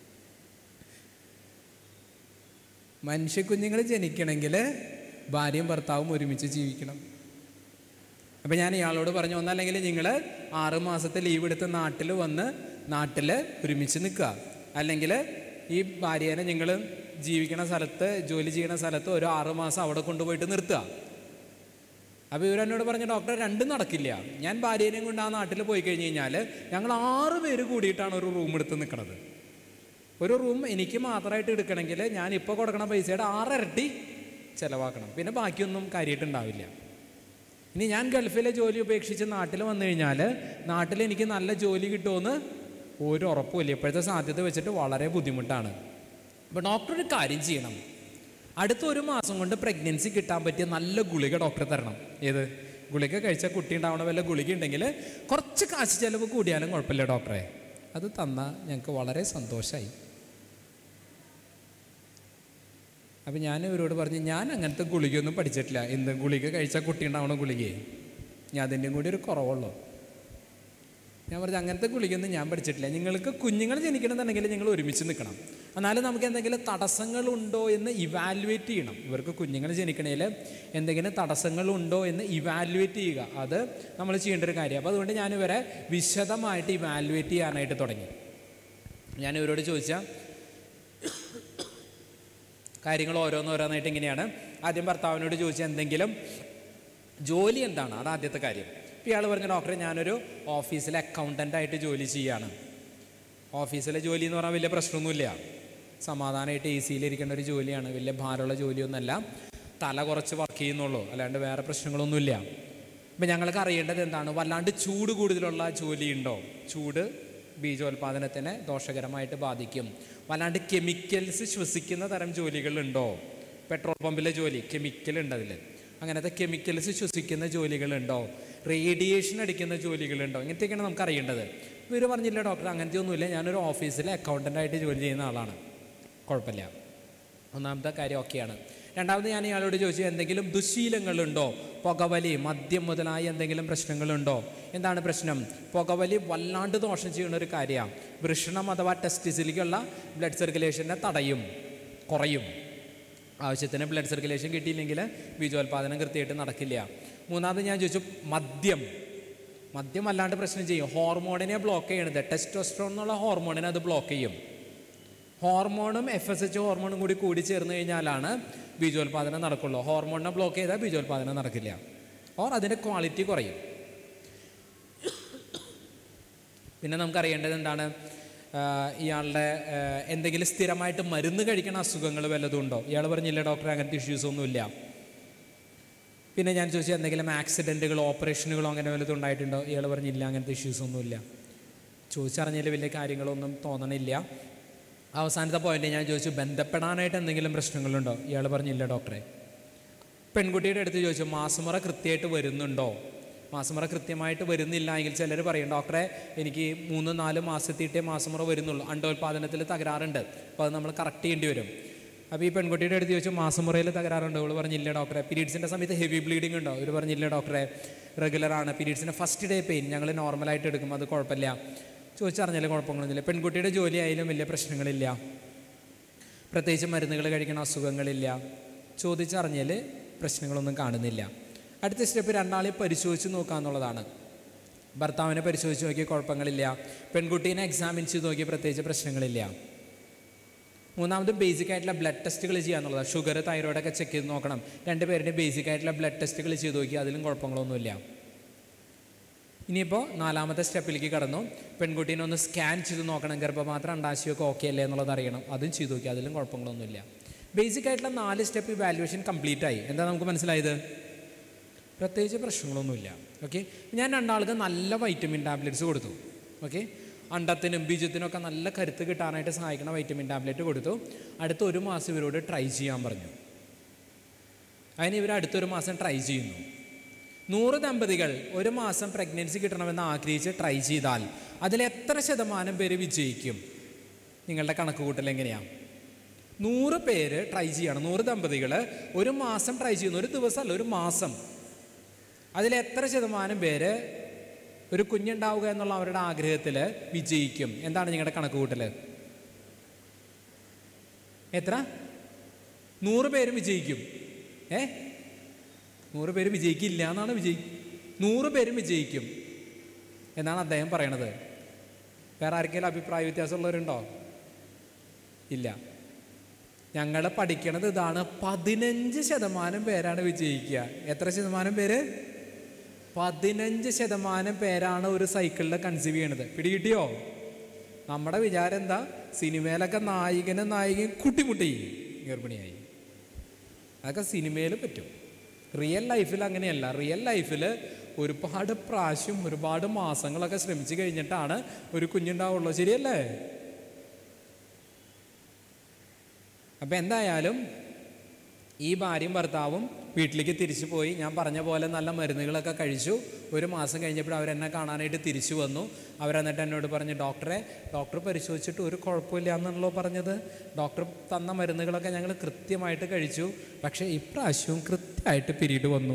മനുഷ്യ കുഞ്ഞുങ്ങൾ ജനിക്കണമെങ്കിൽ ഭാര്യയും ഭർത്താവും ഒരുമിച്ച് ജീവിക്കണം അപ്പം ഞാൻ ഇയാളോട് പറഞ്ഞു ഒന്നല്ലെങ്കിൽ നിങ്ങൾ ആറ് മാസത്തെ ലീവ് എടുത്ത് നാട്ടിൽ വന്ന് നാട്ടിൽ ഒരുമിച്ച് നിൽക്കുക അല്ലെങ്കിൽ ഈ ഭാര്യേനെ നിങ്ങൾ ജീവിക്കണ സ്ഥലത്ത് ജോലി ചെയ്യണ സ്ഥലത്ത് ഒരു ആറ് മാസം അവിടെ കൊണ്ടുപോയിട്ട് നിർത്തുക അപ്പോൾ ഇവരെന്നോട് പറഞ്ഞു ഡോക്ടർ രണ്ടും നടക്കില്ല ഞാൻ ഭാര്യേനെയും കൊണ്ട് ആ നാട്ടിൽ പോയി കഴിഞ്ഞ് കഴിഞ്ഞാൽ ഞങ്ങൾ ആറ് പേര് കൂടിയിട്ടാണ് ഒരു റൂം എടുത്ത് നിൽക്കുന്നത് ഒരു റൂം എനിക്ക് മാത്രമായിട്ട് എടുക്കണമെങ്കിൽ ഞാൻ ഇപ്പോൾ കൊടുക്കണ പൈസയുടെ ആറിരട്ടി ചിലവാക്കണം പിന്നെ ബാക്കിയൊന്നും കാര്യമായിട്ടുണ്ടാവില്ല ഇനി ഞാൻ ഗൾഫിലെ ജോലി ഉപേക്ഷിച്ച് നാട്ടിൽ വന്നു കഴിഞ്ഞാൽ നാട്ടിൽ എനിക്ക് നല്ല ജോലി കിട്ടുമെന്ന് ഒരു ഉറപ്പുമില്ല ഇപ്പോഴത്തെ സാധ്യത വെച്ചിട്ട് വളരെ ബുദ്ധിമുട്ടാണ് അപ്പോൾ ഡോക്ടർ ഒരു കാര്യം ചെയ്യണം അടുത്ത ഒരു മാസം കൊണ്ട് പ്രഗ്നൻസി കിട്ടാൻ പറ്റിയ നല്ല ഗുളിക ഡോക്ടർ തരണം ഏത് ഗുളിക കഴിച്ചാൽ കുട്ടി ഉണ്ടാവണ വല്ല ഗുളിക ഉണ്ടെങ്കിൽ കുറച്ച് കാശ് ചിലവ് കൂടിയാലും കുഴപ്പമില്ല ഡോക്ടറെ അത് തന്നാൽ ഞങ്ങൾക്ക് വളരെ സന്തോഷമായി അപ്പം ഞാൻ ഇവരോട് പറഞ്ഞു ഞാൻ അങ്ങനത്തെ ഗുളികയൊന്നും പഠിച്ചിട്ടില്ല എന്ത് ഗുളിക കഴിച്ചാൽ കുട്ടി ഉണ്ടാവണ ഗുളികയെ ഞാൻ അതിൻ്റെയും കൂടി ഒരു കുറവുള്ളൂ ഞാൻ പറഞ്ഞു അങ്ങനത്തെ ഗുളികയൊന്നും ഞാൻ പഠിച്ചിട്ടില്ല നിങ്ങൾക്ക് കുഞ്ഞുങ്ങൾ ജനിക്കണമെന്നുണ്ടെങ്കിൽ നിങ്ങൾ ഒരുമിച്ച് നിൽക്കണം എന്നാലും നമുക്ക് എന്തെങ്കിലും തടസ്സങ്ങളുണ്ടോ എന്ന് ഇവാലുവേറ്റ് ചെയ്യണം ഇവർക്ക് കുഞ്ഞുങ്ങൾ ജനിക്കണേൽ എന്തെങ്കിലും തടസ്സങ്ങളുണ്ടോ എന്ന് ഇവാലുവേറ്റ് ചെയ്യുക അത് നമ്മൾ ചെയ്യേണ്ട ഒരു കാര്യം അപ്പോൾ അതുകൊണ്ട് ഞാൻ ഇവരെ വിശദമായിട്ട് ഇവാലുവേറ്റ് ചെയ്യാനായിട്ട് തുടങ്ങി ഞാൻ ഇവരോട് ചോദിച്ചാൽ കാര്യങ്ങൾ ഓരോന്നോരോന്നായിട്ട് ഇങ്ങനെയാണ് ആദ്യം ഭർത്താവിനോട് ചോദിച്ചാൽ എന്തെങ്കിലും ജോലി എന്താണ് അത് ആദ്യത്തെ കാര്യം ഇപ്പോൾ ഇയാൾ പറഞ്ഞു ഡോക്ടറെ ഞാനൊരു ഓഫീസിലെ അക്കൗണ്ടൻ്റ് ആയിട്ട് ജോലി ചെയ്യാണ് ഓഫീസിലെ ജോലി എന്ന് പറഞ്ഞാൽ വലിയ പ്രശ്നമൊന്നുമില്ല സമാധാനമായിട്ട് എ സിയിലിരിക്കേണ്ട ഒരു ജോലിയാണ് വലിയ ഭാരമുള്ള ജോലിയൊന്നുമല്ല തല കുറച്ച് വർക്ക് ചെയ്യുന്നുള്ളൂ അല്ലാണ്ട് വേറെ പ്രശ്നങ്ങളൊന്നുമില്ല ഇപ്പം ഞങ്ങൾക്ക് അറിയേണ്ടത് എന്താണ് വല്ലാണ്ട് ചൂട് കൂടുതലുള്ള ജോലി ഉണ്ടോ ചൂട് ബീജോൽപാദനത്തിനെ ദോഷകരമായിട്ട് ബാധിക്കും വല്ലാണ്ട് കെമിക്കൽസ് ശ്വസിക്കുന്ന തരം ജോലികളുണ്ടോ പെട്രോൾ പമ്പിലെ ജോലി കെമിക്കൽ ഉണ്ട് അതിൽ അങ്ങനത്തെ കെമിക്കൽസ് ശ്വസിക്കുന്ന ജോലികളുണ്ടോ റേഡിയേഷൻ അടിക്കുന്ന ജോലികളുണ്ടോ ഇങ്ങനത്തെയൊക്കെയാണ് നമുക്ക് അറിയേണ്ടത് ഇവർ പറഞ്ഞില്ല ഡോക്ടർ അങ്ങനത്തെ ഒന്നുമില്ല ഞാനൊരു ഓഫീസിലെ അക്കൗണ്ടൻ്റായിട്ട് ജോലി ചെയ്യുന്ന ആളാണ് കുഴപ്പമില്ല ഒന്നാമത്തെ കാര്യം ഓക്കെയാണ് രണ്ടാമത് ഞാൻ ഇയാളോട് ചോദിച്ചു എന്തെങ്കിലും ദുശീലങ്ങളുണ്ടോ പുകവലി മദ്യം മുതലായ എന്തെങ്കിലും പ്രശ്നങ്ങളുണ്ടോ എന്താണ് പ്രശ്നം പുകവലി വല്ലാണ്ട് ദോഷം ചെയ്യുന്ന ഒരു കാര്യമാണ് വൃഷണം അഥവാ ടെസ്റ്റിസിലേക്കുള്ള ബ്ലഡ് സർക്കുലേഷനെ തടയും കുറയും ആവശ്യത്തിന് ബ്ലഡ് സർക്കുലേഷൻ കിട്ടിയില്ലെങ്കിൽ ബീജോത്പാദനം കൃത്യമായിട്ട് നടക്കില്ല മൂന്നാമത് ഞാൻ ചോദിച്ചു മദ്യം മദ്യം അല്ലാണ്ട് പ്രശ്നം ചെയ്യും ഹോർമോണിനെ ബ്ലോക്ക് ചെയ്യണത് ടെസ്റ്റോസ്ട്രോൺ എന്നുള്ള ഹോർമോണിനെ അത് ബ്ലോക്ക് ചെയ്യും ഹോർമോണും എഫ് എസ് എച്ച് ഹോർമോണും കൂടി കൂടി ചേർന്ന് കഴിഞ്ഞാലാണ് ബീജോത്പാദനം നടക്കുള്ളൂ ഹോർമോണിനെ ബ്ലോക്ക് ചെയ്താൽ ബീജോത്പാദനം നടക്കില്ല ഓർ അതിൻ്റെ ക്വാളിറ്റി കുറയും പിന്നെ നമുക്കറിയേണ്ടത് എന്താണ് ആ, ഇയാളുടെ ആ, എന്തെങ്കിലും സ്ഥിരമായിട്ട് മരുന്ന് കഴിക്കുന്ന അസുഖങ്ങൾ വല്ലതും ഉണ്ടോ ഇയാൾ പറഞ്ഞില്ല ഡോക്ടർ അങ്ങനത്തെ ഇഷ്യൂസ് ഒന്നുമില്ല പിന്നെ ഞാൻ ചോദിച്ചു എന്തെങ്കിലും ആക്സിഡൻറ്റുകളോ ഓപ്പറേഷനുകളോ അങ്ങനെ വല്ലതും ഉണ്ടായിട്ടുണ്ടോ ഇയാൾ പറഞ്ഞില്ല അങ്ങനത്തെ ഇഷ്യൂസ് ഒന്നുമില്ല ചോദിച്ചറിഞ്ഞതിൽ വലിയ കാര്യങ്ങളൊന്നും തോന്നണില്ല അവസാനത്തെ പോയിന്റ് ഞാൻ ചോദിച്ചു ബന്ധപ്പെടാനായിട്ട് എന്തെങ്കിലും പ്രശ്നങ്ങളുണ്ടോ ഇയാൾ പറഞ്ഞില്ല ഡോക്ടറെ പെൺകുട്ടിയുടെ അടുത്ത് ചോദിച്ചു മാസമുറ കൃത്യമായിട്ട് വരുന്നുണ്ടോ മാസമുറ കൃത്യമായിട്ട് വരുന്നില്ല എങ്കിൽ ചിലർ പറയും ഡോക്ടറെ എനിക്ക് മൂന്ന് നാല് മാസത്തിയിട്ടേ മാസമുറ വരുന്നുള്ളൂ അണ്ടോൽപാദനത്തിൽ തകരാറുണ്ട് അപ്പോൾ അത് നമ്മൾ കറക്റ്റ് ചെയ്യേണ്ടി വരും അപ്പോൾ ഈ പെൺകുട്ടിയുടെ അടുത്ത് ചോദിച്ചു മാസമുറയിൽ തകരാറുണ്ടോ ഇവൾ പറഞ്ഞില്ല ഡോക്ടറെ പീരീഡ്സിൻ്റെ സമയത്ത് ഹെവി ബ്ലീഡിംഗ് ഉണ്ടോ ഇവർ പറഞ്ഞില്ല ഡോക്ടറെ റെഗുലറാണ് പീരീഡ്സിൻ്റെ ഫസ്റ്റ് ഡേ പെയിൻ ഞങ്ങൾ നോർമലായിട്ട് എടുക്കും അത് കുഴപ്പമില്ല ചോദിച്ചറിഞ്ഞാലും കുഴപ്പങ്ങളൊന്നുമില്ല പെൺകുട്ടിയുടെ ജോലി ആയാലും വലിയ പ്രശ്നങ്ങളില്ല പ്രത്യേകിച്ച് മരുന്നുകൾ കഴിക്കുന്ന അസുഖങ്ങളില്ല ചോദിച്ചറിഞ്ഞാൽ പ്രശ്നങ്ങളൊന്നും കാണുന്നില്ല അടുത്ത സ്റ്റെപ്പ് രണ്ടാളെ പരിശോധിച്ച് നോക്കുക എന്നുള്ളതാണ് ഭർത്താവിനെ പരിശോധിച്ച് നോക്കിയ കുഴപ്പങ്ങളില്ല പെൺകുട്ടീനെ എക്സാമിൻ ചെയ്ത് നോക്കിയ പ്രത്യേകിച്ച് പ്രശ്നങ്ങളില്ല മൂന്നാമത് ബേസിക് ആയിട്ടുള്ള ബ്ലഡ് ടെസ്റ്റുകൾ ചെയ്യുക എന്നുള്ളതാണ് ഷുഗർ തൈറോയിഡൊക്കെ ചെക്ക് ചെയ്ത് നോക്കണം രണ്ട് പേരുടെ ബേസിക് ആയിട്ടുള്ള ബ്ലഡ് ടെസ്റ്റുകൾ ചെയ്ത് നോക്കി അതിലും കുഴപ്പങ്ങളൊന്നുമില്ല ഇനിയിപ്പോൾ നാലാമത്തെ സ്റ്റെപ്പിലേക്ക് കടന്നു പെൺകുട്ടീനെ ഒന്ന് സ്കാൻ ചെയ്ത് നോക്കണം ഗർഭപാത്രം അണ്ടാശയമൊക്കെ ഓക്കെ അല്ലേ എന്നുള്ളത് അറിയണം അതും ചെയ്ത് നോക്കി അതിലും കുഴപ്പങ്ങളൊന്നുമില്ല ബേസിക് ആയിട്ടുള്ള നാല് സ്റ്റെപ്പ് ഇവാലുവേഷൻ കംപ്ലീറ്റ് ആയി എന്താ നമുക്ക് മനസ്സിലായത് പ്രത്യേകിച്ച് പ്രശ്നങ്ങളൊന്നുമില്ല ഓക്കെ ഞാൻ രണ്ടാൾക്ക് നല്ല വൈറ്റമിൻ ടാബ്ലറ്റ്സ് കൊടുത്തു ഓക്കെ അണ്ടത്തിനും ബീജത്തിനൊക്കെ നല്ല കരുത്ത് കിട്ടാനായിട്ട് സഹായിക്കുന്ന വൈറ്റമിൻ ടാബ്ലറ്റ് കൊടുത്തു അടുത്ത ഒരു മാസം ഇവരോട് ട്രൈ ചെയ്യാൻ പറഞ്ഞു അതിന് ഇവർ അടുത്തൊരു മാസം ട്രൈ ചെയ്യുന്നു നൂറ് ദമ്പതികൾ ഒരു മാസം പ്രഗ്നൻസി കിട്ടണമെന്ന് ആഗ്രഹിച്ച് ട്രൈ ചെയ്താൽ അതിൽ എത്ര ശതമാനം പേര് വിജയിക്കും നിങ്ങളുടെ കണക്ക് കൂട്ടൽ എങ്ങനെയാണ് നൂറ് പേര് ട്രൈ ചെയ്യണം നൂറ് ദമ്പതികൾ ഒരു മാസം ട്രൈ ചെയ്യുന്നു ഒരു ദിവസമല്ല ഒരു മാസം അതിൽ എത്ര ശതമാനം പേര് ഒരു കുഞ്ഞുണ്ടാവുക എന്നുള്ള അവരുടെ ആഗ്രഹത്തിൽ വിജയിക്കും എന്താണ് നിങ്ങളുടെ കണക്ക് കൂട്ടൽ എത്ര നൂറ് പേരും വിജയിക്കും ഏ നൂറ് പേര് വിജയിക്കില്ല എന്നാണ് വിജയി നൂറ് പേരും വിജയിക്കും എന്നാണ് അദ്ദേഹം പറയണത് വേറെ ആർക്കെങ്കിലും അഭിപ്രായ വ്യത്യാസമുള്ളവരുണ്ടോ ഇല്ല ഞങ്ങൾ പഠിക്കണത് ഇതാണ് പതിനഞ്ച് ശതമാനം പേരാണ് വിജയിക്കുക എത്ര ശതമാനം പേര് പതിനഞ്ച് ശതമാനം പേരാണ് ഒരു സൈക്കിളിൽ കൺസീവ് ചെയ്യണത് പിടികിട്ടിയോ നമ്മുടെ വിചാരം എന്താ സിനിമയിലൊക്കെ നായികനും നായികയും കുട്ടിമുട്ടി ഗർഭിണിയായി അതൊക്കെ സിനിമയിൽ പറ്റും റിയൽ ലൈഫിൽ അങ്ങനെയല്ല റിയൽ ലൈഫിൽ ഒരുപാട് പ്രാവശ്യം ഒരുപാട് മാസങ്ങളൊക്കെ ശ്രമിച്ചു കഴിഞ്ഞിട്ടാണ് ഒരു കുഞ്ഞുണ്ടാവുള്ളൂ ശരിയല്ലേ അപ്പം എന്തായാലും ഈ ഭാര്യയും ഭർത്താവും വീട്ടിലേക്ക് തിരിച്ചു പോയി ഞാൻ പറഞ്ഞ പോലെ നല്ല മരുന്നുകളൊക്കെ കഴിച്ചു ഒരു മാസം കഴിഞ്ഞപ്പോൾ അവരെന്നെ കാണാനായിട്ട് തിരിച്ചു വന്നു അവരെന്നിട്ട് എന്നോട് പറഞ്ഞു ഡോക്ടറെ ഡോക്ടർ പരിശോധിച്ചിട്ട് ഒരു കുഴപ്പമില്ല എന്നാണല്ലോ പറഞ്ഞത് ഡോക്ടർ തന്ന മരുന്നുകളൊക്കെ ഞങ്ങൾ കൃത്യമായിട്ട് കഴിച്ചു പക്ഷേ ഇപ്രാവശ്യവും കൃത്യമായിട്ട് പിരീഡ് വന്നു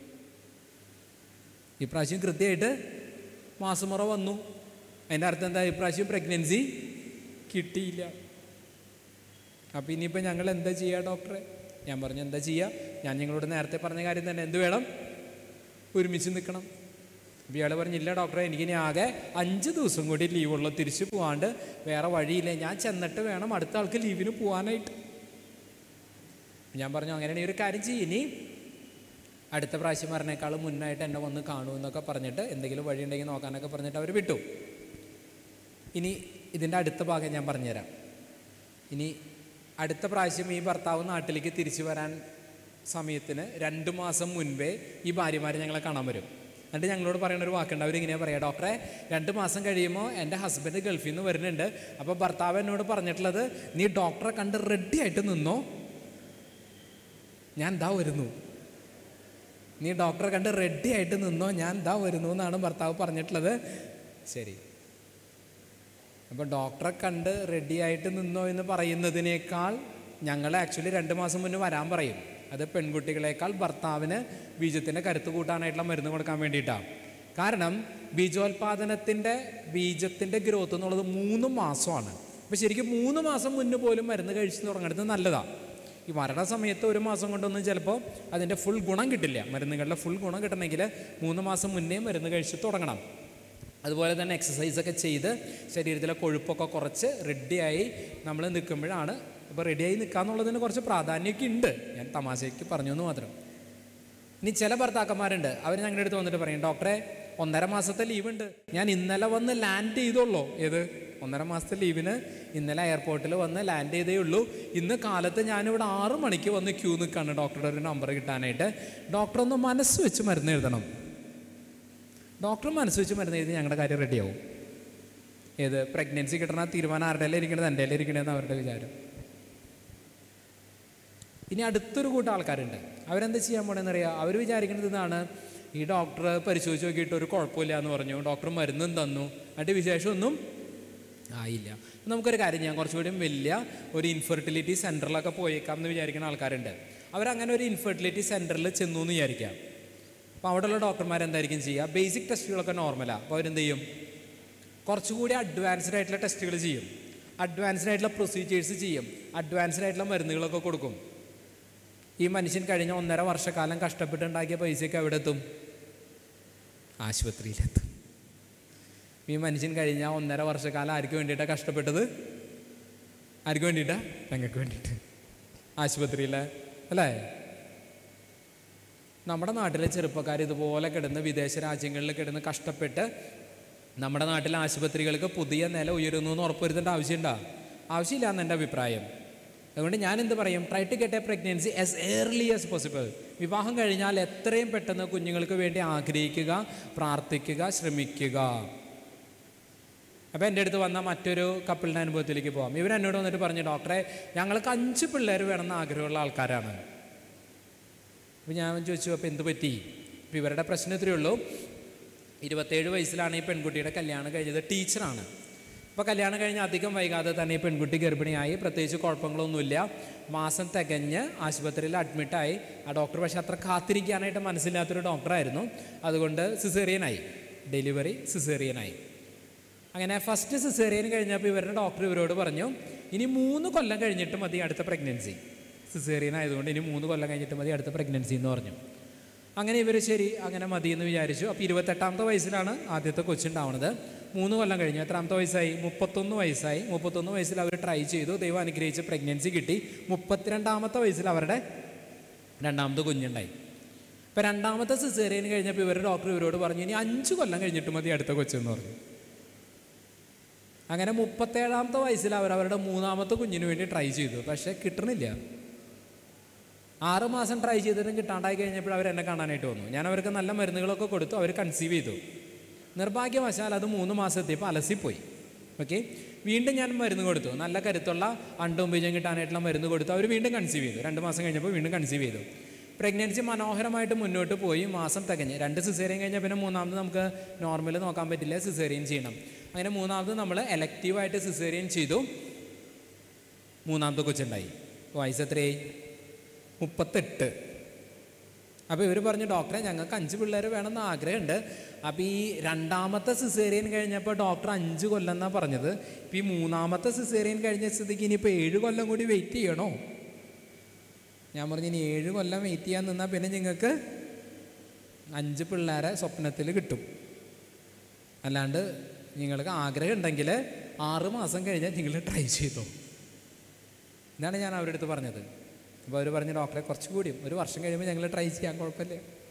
ഇപ്രാവശ്യം കൃത്യമായിട്ട് മാസമുറ വന്നു അതിൻ്റെ അർത്ഥം എന്താ ഇപ്രാവശ്യം പ്രഗ്നൻസി കിട്ടിയില്ല അപ്പം ഇനിയിപ്പോൾ ഞങ്ങൾ എന്താ ചെയ്യുക ഡോക്ടറെ ഞാൻ പറഞ്ഞു എന്താ ചെയ്യുക ഞാൻ നിങ്ങളോട് നേരത്തെ പറഞ്ഞ കാര്യം തന്നെ എന്ത് വേണം ഒരുമിച്ച് നിൽക്കണം അപ്പോൾ ഇയാൾ പറഞ്ഞില്ല ഡോക്ടറെ എനിക്കിനി ആകെ അഞ്ച് ദിവസം കൂടി ലീവുള്ള തിരിച്ചു പോകാണ്ട് വേറെ വഴിയില്ല ഞാൻ ചെന്നിട്ട് വേണം അടുത്ത ആൾക്ക് ലീവിന് പോകാനായിട്ട് ഞാൻ പറഞ്ഞു അങ്ങനെയാണെങ്കിൽ ഒരു കാര്യം ചെയ്യും ഇനി അടുത്ത പ്രാവശ്യം പറഞ്ഞേക്കാളും മുന്നായിട്ട് എന്നെ വന്ന് കാണൂ എന്നൊക്കെ പറഞ്ഞിട്ട് എന്തെങ്കിലും വഴി ഉണ്ടെങ്കിൽ നോക്കാനൊക്കെ പറഞ്ഞിട്ട് അവർ വിട്ടു ഇനി ഇതിൻ്റെ അടുത്ത ഭാഗം ഞാൻ പറഞ്ഞുതരാം ഇനി അടുത്ത പ്രാവശ്യം ഈ ഭർത്താവ് നാട്ടിലേക്ക് തിരിച്ചു വരാൻ സമയത്തിന് രണ്ട് മാസം മുൻപേ ഈ ഭാര്യമാർ ഞങ്ങളെ കാണാൻ വരും എന്നിട്ട് ഞങ്ങളോട് പറയുന്ന ഒരു വാക്കുണ്ട് അവരിങ്ങനെയാണ് പറയാം ഡോക്ടറെ രണ്ട് മാസം കഴിയുമ്പോൾ എൻ്റെ ഹസ്ബൻഡ് ഗൾഫിൽ നിന്ന് വരുന്നുണ്ട് അപ്പോൾ ഭർത്താവ് എന്നോട് പറഞ്ഞിട്ടുള്ളത് നീ ഡോക്ടറെ കണ്ട് റെഡി ആയിട്ട് നിന്നോ ഞാൻ ദാ വരുന്നു നീ ഡോക്ടറെ കണ്ട് റെഡി ആയിട്ട് നിന്നോ ഞാൻ ദാ വരുന്നു എന്നാണ് ഭർത്താവ് പറഞ്ഞിട്ടുള്ളത് ശരി അപ്പോൾ ഡോക്ടറെ കണ്ട് റെഡി ആയിട്ട് നിന്നോ എന്ന് പറയുന്നതിനേക്കാൾ ഞങ്ങൾ ആക്ച്വലി രണ്ട് മാസം മുന്നേ വരാൻ പറയും അത് പെൺകുട്ടികളെക്കാൾ ഭർത്താവിന് ബീജത്തിൻ്റെ കരുത്ത് കൂട്ടാനായിട്ടുള്ള മരുന്ന് കൊടുക്കാൻ വേണ്ടിയിട്ടാണ് കാരണം ബീജോത്പാദനത്തിൻ്റെ ബീജത്തിൻ്റെ ഗ്രോത്ത് എന്നുള്ളത് മൂന്ന് മാസമാണ് അപ്പോൾ ശരിക്കും മൂന്ന് മാസം മുന്നേ പോലും മരുന്ന് കഴിച്ച് തുടങ്ങുന്നത് നല്ലതാണ് ഈ മരണ സമയത്ത് ഒരു മാസം കൊണ്ടൊന്നും ചിലപ്പോൾ അതിൻ്റെ ഫുൾ ഗുണം കിട്ടില്ല മരുന്നുകളുടെ ഫുൾ ഗുണം കിട്ടണമെങ്കിൽ മൂന്ന് മാസം മുന്നേ മരുന്ന് കഴിച്ച് തുടങ്ങണം അതുപോലെ തന്നെ എക്സസൈസൊക്കെ ചെയ്ത് ശരീരത്തിലെ കൊഴുപ്പൊക്കെ കുറച്ച് റെഡിയായി നമ്മൾ നിൽക്കുമ്പോഴാണ് ഇപ്പോൾ റെഡിയായി നിൽക്കുക എന്നുള്ളതിന് കുറച്ച് പ്രാധാന്യമൊക്കെ ഉണ്ട് ഞാൻ തമാശയ്ക്ക് പറഞ്ഞു എന്ന് മാത്രം ഇനി ചില ഭർത്താക്കന്മാരുണ്ട് അവർ ഞങ്ങളുടെ അടുത്ത് വന്നിട്ട് പറയും ഡോക്ടറെ ഒന്നര മാസത്തെ ലീവ് ഉണ്ട് ഞാൻ ഇന്നലെ വന്ന് ലാൻഡ് ചെയ്തോളൂ ഏത് ഒന്നര മാസത്തെ ലീവിന് ഇന്നലെ എയർപോർട്ടിൽ വന്ന് ലാൻഡ് ചെയ്തേ ഉള്ളൂ ഇന്ന് കാലത്ത് ഞാനിവിടെ ആറ് മണിക്ക് വന്ന് ക്യൂ നിൽക്കുകയാണ് ഡോക്ടറുടെ ഒരു നമ്പർ കിട്ടാനായിട്ട് ഡോക്ടർ ഒന്ന് മനസ്സ് വെച്ച് മരുന്ന് എഴുതണം ഡോക്ടർ മനസ്സ് വെച്ച് മരുന്ന് എഴുതി ഞങ്ങളുടെ കാര്യം റെഡിയാവും ഏത് പ്രഗ്നൻസി കിട്ടണ തീരുമാനം ആരുടെ ഇരിക്കണത് എൻ്റെ ഇരിക്കണതെന്ന് അവരുടെ വിചാരം ഇനി അടുത്തൊരു കൂട്ടം ആൾക്കാരുണ്ട് അവരെന്താ ചെയ്യാൻ പോണെന്ന് അറിയാം അവർ വിചാരിക്കുന്നത് ഇതാണ് ഈ ഡോക്ടർ പരിശോധിച്ച് നോക്കിയിട്ട് ഒരു കുഴപ്പമില്ല എന്ന് പറഞ്ഞു ഡോക്ടർ മരുന്നും തന്നു എന്നിട്ട് വിശേഷമൊന്നും ആയില്ല നമുക്കൊരു കാര്യം ചെയ്യാം കുറച്ചുകൂടി വലിയ ഒരു ഇൻഫെർട്ടിലിറ്റി സെൻറ്ററിലൊക്കെ പോയേക്കാം എന്ന് വിചാരിക്കുന്ന ആൾക്കാരുണ്ട് അവരങ്ങനെ ഒരു ഇൻഫെർട്ടിലിറ്റി സെൻറ്ററിൽ ചെന്നു എന്ന് വിചാരിക്കാം അപ്പോൾ അവിടെയുള്ള ഡോക്ടർമാർ എന്തായിരിക്കും ചെയ്യുക ബേസിക് ടെസ്റ്റുകളൊക്കെ നോർമലാണ് അപ്പോൾ അവരെന്ത് ചെയ്യും കുറച്ചുകൂടി അഡ്വാൻസ്ഡ് ആയിട്ടുള്ള ടെസ്റ്റുകൾ ചെയ്യും അഡ്വാൻസ്ഡ് ആയിട്ടുള്ള പ്രൊസീജിയേഴ്സ് ചെയ്യും അഡ്വാൻസ്ഡ് ആയിട്ടുള്ള മരുന്നുകളൊക്കെ കൊടുക്കും ഈ മനുഷ്യൻ കഴിഞ്ഞ ഒന്നര വർഷക്കാലം കഷ്ടപ്പെട്ടുണ്ടാക്കിയ പൈസയൊക്കെ എവിടെ എത്തും ആശുപത്രിയിലെത്തും ഈ മനുഷ്യൻ കഴിഞ്ഞ ഒന്നര വർഷക്കാലം ആർക്ക് വേണ്ടിയിട്ടാണ് കഷ്ടപ്പെട്ടത് ആർക്ക് വേണ്ടിയിട്ടാ ഞങ്ങൾക്ക് വേണ്ടിയിട്ട് ആശുപത്രിയിലെ അല്ലേ നമ്മുടെ നാട്ടിലെ ചെറുപ്പക്കാർ ഇതുപോലെ കിടന്ന് വിദേശ രാജ്യങ്ങളിൽ കിടന്ന് കഷ്ടപ്പെട്ട് നമ്മുടെ നാട്ടിലെ ആശുപത്രികൾക്ക് പുതിയ നില ഉയരുന്നു എന്ന് ഉറപ്പുവരുത്തേണ്ട ആവശ്യമുണ്ടോ ആവശ്യമില്ല എന്ന് എൻ്റെ അഭിപ്രായം അതുകൊണ്ട് ഞാൻ എന്ത് പറയും try to get a pregnancy as early as possible വിവാഹം കഴിഞ്ഞാൽ എത്രയും പെട്ടെന്ന് കുഞ്ഞുങ്ങൾക്ക് വേണ്ടി ആഗ്രഹിക്കുക പ്രാർത്ഥിക്കുക ശ്രമിക്കുക അപ്പോൾ എൻ്റെ അടുത്ത് വന്ന മറ്റൊരു കപ്പിളിൻ്റെ അനുഭവത്തിലേക്ക് പോകാം ഇവർ എന്നോട് വന്നിട്ട് പറഞ്ഞു ഡോക്ടറെ ഞങ്ങൾക്ക് അഞ്ച് പിള്ളേർ വേണമെന്ന് ആഗ്രഹമുള്ള ആൾക്കാരാണ് അപ്പോൾ ഞാൻ ചോദിച്ചു അപ്പോൾ എന്ത് പറ്റി അപ്പോൾ ഇവരുടെ പ്രശ്നം ഇത്രയേ ഉള്ളൂ ഇരുപത്തേഴ് വയസ്സിലാണ് ഈ പെൺകുട്ടിയുടെ കല്യാണം കഴിഞ്ഞത് ടീച്ചറാണ് അപ്പോൾ കല്യാണം കഴിഞ്ഞ് അധികം വൈകാതെ തന്നെ ഈ പെൺകുട്ടി ഗർഭിണിയായി പ്രത്യേകിച്ച് കുഴപ്പങ്ങളൊന്നുമില്ല മാസം തികഞ്ഞ് ആശുപത്രിയിൽ അഡ്മിറ്റായി ആ ഡോക്ടർ പക്ഷേ അത്ര കാത്തിരിക്കാനായിട്ട് മനസ്സില്ലാത്തൊരു ഡോക്ടറായിരുന്നു അതുകൊണ്ട് സിസേറിയനായി ഡെലിവറി സിസേറിയനായി അങ്ങനെ ഫസ്റ്റ് സിസേറിയൻ കഴിഞ്ഞപ്പോൾ ഇവരുടെ ഡോക്ടർ ഇവരോട് പറഞ്ഞു ഇനി മൂന്ന് കൊല്ലം കഴിഞ്ഞിട്ട് മതി അടുത്ത പ്രഗ്നൻസി സിസേറിയൻ ആയതുകൊണ്ട് ഇനി മൂന്ന് കൊല്ലം കഴിഞ്ഞിട്ട് മതി അടുത്ത പ്രഗ്നൻസി എന്ന് പറഞ്ഞു അങ്ങനെ ഇവർ ശരി അങ്ങനെ മതി എന്ന് വിചാരിച്ചു അപ്പോൾ ഇരുപത്തെട്ടാമത്തെ വയസ്സിലാണ് ആദ്യത്തെ കൊച്ചുണ്ടാവുന്നത് മൂന്ന് കൊല്ലം കഴിഞ്ഞു എത്രാമത്തെ വയസ്സായി മുപ്പത്തൊന്ന് വയസ്സായി മുപ്പത്തൊന്ന് വയസ്സിൽ അവർ ട്രൈ ചെയ്തു ദൈവം അനുഗ്രഹിച്ച് പ്രഗ്നൻസി കിട്ടി മുപ്പത്തിരണ്ടാമത്തെ വയസ്സിൽ അവരുടെ രണ്ടാമത്തെ കുഞ്ഞുണ്ടായി അപ്പോൾ രണ്ടാമത്തെ സിസേറിയൻ കഴിഞ്ഞപ്പോൾ ഇവരുടെ ഡോക്ടർ ഇവരോട് പറഞ്ഞു ഇനി അഞ്ച് കൊല്ലം കഴിഞ്ഞിട്ട് മതി അടുത്ത കൊച്ചെന്ന് പറഞ്ഞു അങ്ങനെ മുപ്പത്തേഴാമത്തെ വയസ്സിൽ അവർ അവരുടെ മൂന്നാമത്തെ കുഞ്ഞിന് വേണ്ടി ട്രൈ ചെയ്തു പക്ഷേ കിട്ടണില്ല ആറ് മാസം ട്രൈ ചെയ്തിട്ടും കിട്ടാണ്ടായി കഴിഞ്ഞപ്പോൾ അവർ എന്നെ കാണാനായിട്ട് വന്നു ഞാൻ അവർക്ക് നല്ല മരുന്നുകളൊക്കെ കൊടുത്തു അവർ കൺസീവ് ചെയ്തു നിർഭാഗ്യവശാൽ അത് മൂന്ന് മാസം എത്തിയപ്പോൾ അലസിപ്പോയി ഓക്കെ വീണ്ടും ഞാൻ മരുന്ന് കൊടുത്തു നല്ല കരുത്തുള്ള അണ്ടവും ബീജം കിട്ടാനായിട്ടുള്ള മരുന്ന് കൊടുത്തു അവർ വീണ്ടും കൺസീവ് ചെയ്തു രണ്ട് മാസം കഴിഞ്ഞപ്പോൾ വീണ്ടും കൺസീവ് ചെയ്തു പ്രഗ്നൻസി മനോഹരമായിട്ട് മുന്നോട്ട് പോയി മാസം തികഞ്ഞ് രണ്ട് സിസേറിയൻ കഴിഞ്ഞാൽ പിന്നെ മൂന്നാമത് നമുക്ക് നോർമൽ നോക്കാൻ പറ്റില്ല സിസേറിയൻ ചെയ്യണം അങ്ങനെ മൂന്നാമത് നമ്മൾ എലക്റ്റീവായിട്ട് സിസേറിയൻ ചെയ്തു മൂന്നാമത്തെ കൊച്ചുണ്ടായി വയസ്സ് എത്രയായി മുപ്പത്തെട്ട് അപ്പോൾ ഇവർ പറഞ്ഞു ഡോക്ടറെ ഞങ്ങൾക്ക് അഞ്ച് പിള്ളേർ വേണമെന്ന് ആഗ്രഹമുണ്ട് അപ്പോൾ ഈ രണ്ടാമത്തെ സിസേറിയൻ കഴിഞ്ഞപ്പോൾ ഡോക്ടർ അഞ്ച് കൊല്ലം എന്നാണ് പറഞ്ഞത് ഇപ്പോൾ ഈ മൂന്നാമത്തെ സിസേറിയൻ കഴിഞ്ഞ സ്ഥിതിക്ക് ഇനിയിപ്പോൾ ഏഴ് കൊല്ലം കൂടി വെയിറ്റ് ചെയ്യണോ ഞാൻ പറഞ്ഞു ഇനി ഏഴ് കൊല്ലം വെയിറ്റ് ചെയ്യാൻ നിന്നാൽ പിന്നെ നിങ്ങൾക്ക് അഞ്ച് പിള്ളേരെ സ്വപ്നത്തിൽ കിട്ടും അല്ലാണ്ട് നിങ്ങൾക്ക് ആഗ്രഹം ഉണ്ടെങ്കിൽ ആറ് മാസം കഴിഞ്ഞാൽ നിങ്ങൾ ട്രൈ ചെയ്തോ ഇതാണ് ഞാൻ അവരുടെ അടുത്ത് പറഞ്ഞത് അപ്പോൾ അവർ പറഞ്ഞു ഡോക്ടറെ കുറച്ചുകൂടിയും ഒരു വർഷം കഴിയുമ്പോൾ ഞങ്ങൾ ട്രൈ ചെയ്യാൻ കുഴപ്പമില്ല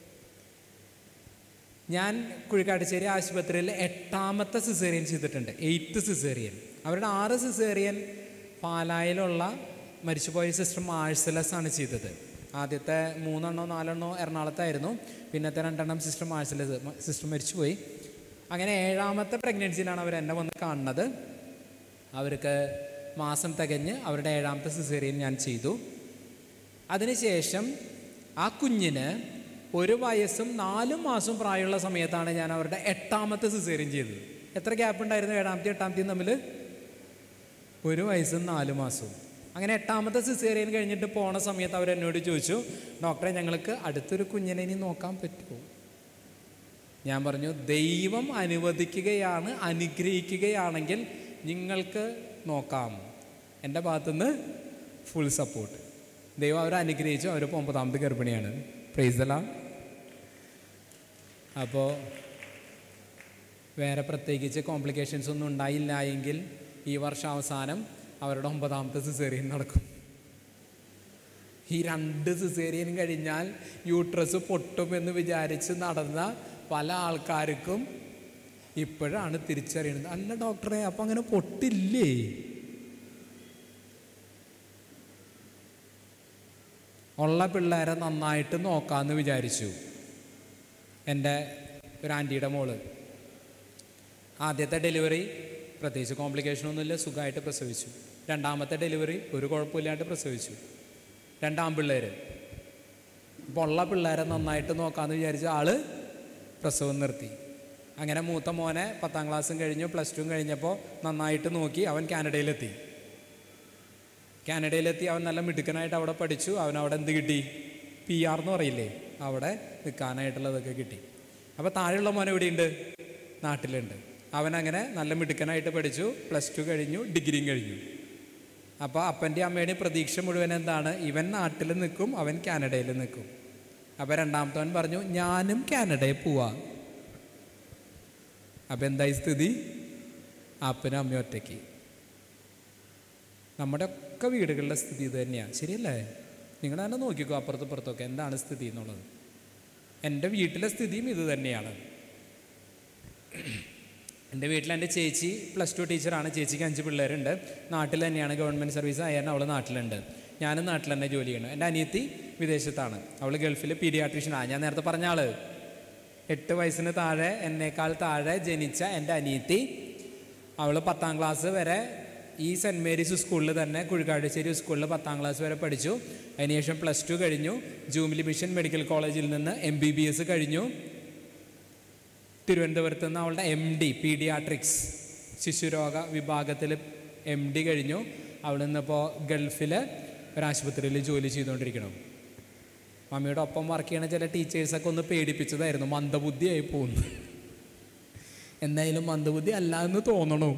ഞാൻ കുഴിക്കാട്ടുശ്ശേരി ആശുപത്രിയിൽ എട്ടാമത്തെ സിസേറിയൻ ചെയ്തിട്ടുണ്ട് എയ്ത്ത് സിസേറിയൻ അവരുടെ ആറ് സിസേറിയൻ പാലായിലുള്ള മരിച്ചുപോയ സിസ്റ്റർ മാഴ്സലസ് ആണ് ചെയ്തത് ആദ്യത്തെ മൂന്നെണ്ണോ നാലെണ്ണോ എറണാകുളത്തായിരുന്നു പിന്നത്തെ രണ്ടെണ്ണം സിസ്റ്റർ മാഴ്സലസ് സിസ്റ്റർ മരിച്ചുപോയി അങ്ങനെ ഏഴാമത്തെ പ്രഗ്നൻസിയിലാണ് അവർ എന്നെ വന്ന് കാണുന്നത് അവർക്ക് മാസം തികഞ്ഞ് അവരുടെ ഏഴാമത്തെ സിസേറിയൻ ഞാൻ ചെയ്തു അതിനുശേഷം ആ കുഞ്ഞിന് ഒരു വയസ്സും നാലും മാസവും പ്രായമുള്ള സമയത്താണ് ഞാൻ അവരുടെ എട്ടാമത്തെ സിസേറിയൻ ചെയ്തത് എത്ര ഗ്യാപ്പ് ഉണ്ടായിരുന്നു ഏഴാമത്തെ എട്ടാമത്തെയും തമ്മിൽ ഒരു വയസ്സും നാല് മാസവും അങ്ങനെ എട്ടാമത്തെ സിസേറിയൻ കഴിഞ്ഞിട്ട് പോണ സമയത്ത് അവരെന്നോട് ചോദിച്ചു ഡോക്ടറെ ഞങ്ങൾക്ക് അടുത്തൊരു കുഞ്ഞിനെ ഇനി നോക്കാൻ പറ്റുമോ ഞാൻ പറഞ്ഞു ദൈവം അനുവദിക്കുകയാണ് അനുഗ്രഹിക്കുകയാണെങ്കിൽ നിങ്ങൾക്ക് നോക്കാം എൻ്റെ ഭാഗത്തുനിന്ന് ഫുൾ സപ്പോർട്ട് ദൈവം അവരെ അനുഗ്രഹിച്ചു അവരിപ്പോൾ ഒമ്പതാമത്തെ ഗർഭിണിയാണ് പ്രൈസലാം അപ്പോൾ വേറെ പ്രത്യേകിച്ച് കോംപ്ലിക്കേഷൻസ് ഒന്നും ഉണ്ടായില്ല എങ്കിൽ ഈ വർഷം അവസാനം അവരുടെ ഒമ്പതാമത്തെ സിസേറിയൻ നടക്കും ഈ രണ്ട് സിസേറിയൻ കഴിഞ്ഞാൽ യൂട്രസ് പൊട്ടുമെന്ന് വിചാരിച്ച് നടന്ന പല ആൾക്കാർക്കും ഇപ്പോഴാണ് തിരിച്ചറിയുന്നത് അല്ല ഡോക്ടറെ അപ്പം അങ്ങനെ പൊട്ടില്ലേ ഉള്ള പിള്ളേരെ നന്നായിട്ട് നോക്കാമെന്ന് വിചാരിച്ചു എൻ്റെ ഒരു ആൻറ്റിയുടെ മോള് ആദ്യത്തെ ഡെലിവറി പ്രത്യേകിച്ച് കോംപ്ലിക്കേഷൻ ഒന്നുമില്ല സുഖമായിട്ട് പ്രസവിച്ചു രണ്ടാമത്തെ ഡെലിവറി ഒരു കുഴപ്പമില്ലാണ്ട് പ്രസവിച്ചു രണ്ടാം പിള്ളേർ അപ്പോൾ ഉള്ള പിള്ളേരെ നന്നായിട്ട് നോക്കാമെന്ന് വിചാരിച്ച ആള് പ്രസവം നിർത്തി അങ്ങനെ മൂത്ത മോനെ പത്താം ക്ലാസ്സും കഴിഞ്ഞു പ്ലസ് ടുവും കഴിഞ്ഞപ്പോൾ നന്നായിട്ട് നോക്കി അവൻ കാനഡയിലെത്തി കാനഡയിലെത്തി അവൻ നല്ല മിടുക്കനായിട്ട് അവിടെ പഠിച്ചു അവൻ അവിടെ എന്ത് കിട്ടി പി ആർ എന്ന് പറയില്ലേ അവിടെ നിൽക്കാനായിട്ടുള്ളതൊക്കെ കിട്ടി അപ്പോൾ താഴെയുള്ള മോൻ എവിടെയുണ്ട് നാട്ടിലുണ്ട് അവൻ അങ്ങനെ നല്ല മിടുക്കനായിട്ട് പഠിച്ചു പ്ലസ് ടു കഴിഞ്ഞു ഡിഗ്രിയും കഴിഞ്ഞു അപ്പോൾ അപ്പൻ്റെയും അമ്മയുടെയും പ്രതീക്ഷ മുഴുവൻ എന്താണ് ഇവൻ നാട്ടിൽ നിൽക്കും അവൻ കാനഡയിൽ നിൽക്കും അപ്പോൾ രണ്ടാമത്തവൻ പറഞ്ഞു ഞാനും കാനഡയിൽ പോവാ അപ്പം എന്തായി സ്ഥിതി അപ്പനും അമ്മയും ഒറ്റയ്ക്ക് നമ്മുടെ ഒക്കെ വീടുകളിലെ സ്ഥിതി ഇത് തന്നെയാണ് ശരിയല്ലേ നിങ്ങൾ തന്നെ നോക്കിക്കോ അപ്പുറത്തും ഇപ്പുറത്തൊക്കെ എന്താണ് സ്ഥിതി എന്നുള്ളത് എൻ്റെ വീട്ടിലെ സ്ഥിതിയും ഇത് തന്നെയാണ് എൻ്റെ വീട്ടിൽ എൻ്റെ ചേച്ചി പ്ലസ് ടു ടീച്ചറാണ് ചേച്ചിക്ക് അഞ്ച് പിള്ളേരുണ്ട് നാട്ടിൽ തന്നെയാണ് ഗവൺമെൻറ് സർവീസ് ആയാലും അവൾ നാട്ടിലുണ്ട് ഞാനും നാട്ടിൽ തന്നെ ജോലി ചെയ്യണം എൻ്റെ അനിയത്തി വിദേശത്താണ് അവൾ ഗൾഫിൽ പീഡിയാട്രീഷ്യനാണ് ഞാൻ നേരത്തെ പറഞ്ഞ ആള് എട്ട് വയസ്സിന് താഴെ എന്നേക്കാൾ താഴെ ജനിച്ച എൻ്റെ അനിയത്തി അവൾ പത്താം ക്ലാസ് വരെ ഈ സെൻറ്റ് മേരീസ് സ്കൂളിൽ തന്നെ കുഴിക്കാട്ടുശ്ശേരി സ്കൂളിൽ പത്താം ക്ലാസ് വരെ പഠിച്ചു അതിനുശേഷം പ്ലസ് ടു കഴിഞ്ഞു ജൂബിലി മിഷൻ മെഡിക്കൽ കോളേജിൽ നിന്ന് എം ബി ബി എസ് കഴിഞ്ഞു തിരുവനന്തപുരത്ത് നിന്ന് അവളുടെ എം ഡി പീഡിയാട്രിക്സ് ശിശുരോഗ വിഭാഗത്തിൽ എം ഡി കഴിഞ്ഞു അവിടെ നിന്നിപ്പോൾ ഗൾഫിൽ ഒരാശുപത്രിയിൽ ജോലി ചെയ്തുകൊണ്ടിരിക്കണം മമ്മിയുടെ ഒപ്പം വർക്ക് ചെയ്യണ ചില ടീച്ചേഴ്സൊക്കെ ഒന്ന് പേടിപ്പിച്ചതായിരുന്നു മന്ദബുദ്ധിയായി പോകുന്നു എന്തായാലും മന്ദബുദ്ധി അല്ല എന്ന് തോന്നണു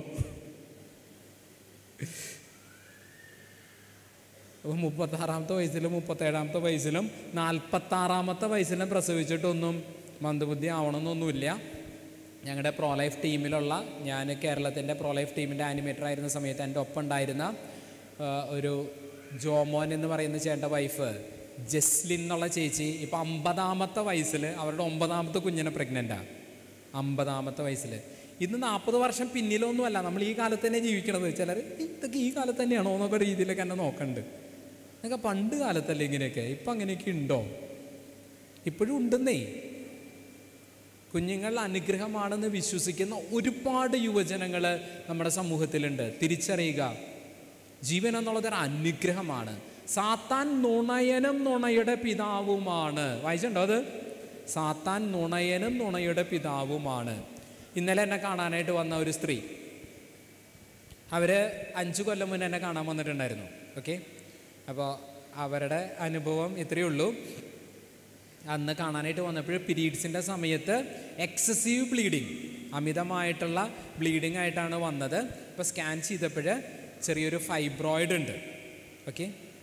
അപ്പോൾ മുപ്പത്താറാമത്തെ വയസ്സിലും മുപ്പത്തേഴാമത്തെ വയസ്സിലും നാൽപ്പത്താറാമത്തെ വയസ്സിലും പ്രസവിച്ചിട്ടൊന്നും മന്ദബുദ്ധി ആവണമെന്നൊന്നുമില്ല ഞങ്ങളുടെ പ്രോ ലൈഫ് ടീമിലുള്ള ഞാൻ കേരളത്തിൻ്റെ പ്രോ ലൈഫ് ടീമിൻ്റെ ആനിമേറ്റർ ആയിരുന്ന സമയത്ത് എൻ്റെ ഒപ്പം ഉണ്ടായിരുന്ന ആ, ഒരു ജോമോൻ എന്ന് പറയുന്ന ചേട്ടൻ്റെ വൈഫ് ജസ്ലിൻ എന്നുള്ള ചേച്ചി ഇപ്പോൾ അമ്പതാമത്തെ വയസ്സിൽ അവരുടെ ഒമ്പതാമത്തെ കുഞ്ഞിനെ പ്രഗ്നൻ്റാണ് അമ്പതാമത്തെ വയസ്സിൽ ഇന്ന് നാൽപ്പത് വർഷം പിന്നിലൊന്നുമല്ല നമ്മൾ ഈ കാലത്ത് തന്നെ ജീവിക്കണത് ചിലർ ഇതൊക്കെ ഈ കാലത്ത് തന്നെയാണോ എന്നൊക്കെ രീതിയിലൊക്കെ എന്നെ നോക്കണ്ട് എന്നൊക്കെ പണ്ട് കാലത്തല്ലേ ഇങ്ങനെയൊക്കെ ഇപ്പം അങ്ങനെയൊക്കെ ഉണ്ടോ ഇപ്പോഴും ഉണ്ടെന്നേ കുഞ്ഞുങ്ങൾ അനുഗ്രഹമാണെന്ന് വിശ്വസിക്കുന്ന ഒരുപാട് യുവജനങ്ങൾ നമ്മുടെ സമൂഹത്തിലുണ്ട് തിരിച്ചറിയുക ജീവൻ എന്നുള്ളത് ഒരു അനുഗ്രഹമാണ് സാത്താൻ നുണയനും നുണയുടെ പിതാവുമാണ് വായിച്ചിട്ടുണ്ടോ അത് സാത്താൻ നുണയനും നുണയുടെ പിതാവുമാണ് ഇന്നലെ എന്നെ കാണാനായിട്ട് വന്ന ഒരു സ്ത്രീ അവർ അഞ്ച് കൊല്ലം മുന്നേ എന്നെ കാണാൻ വന്നിട്ടുണ്ടായിരുന്നു ഓക്കെ അപ്പോൾ അവരുടെ അനുഭവം ഇത്രയേ ഉള്ളൂ അന്ന് കാണാനായിട്ട് വന്നപ്പോൾ പീരീഡ്സിൻ്റെ സമയത്ത് എക്സസീവ് ബ്ലീഡിങ് അമിതമായിട്ടുള്ള ബ്ലീഡിങ് ആയിട്ടാണ് വന്നത് ഇപ്പോൾ സ്കാൻ ചെയ്തപ്പോൾ ചെറിയൊരു ഫൈബ്രോയിഡ് ഉണ്ട് ഓക്കെ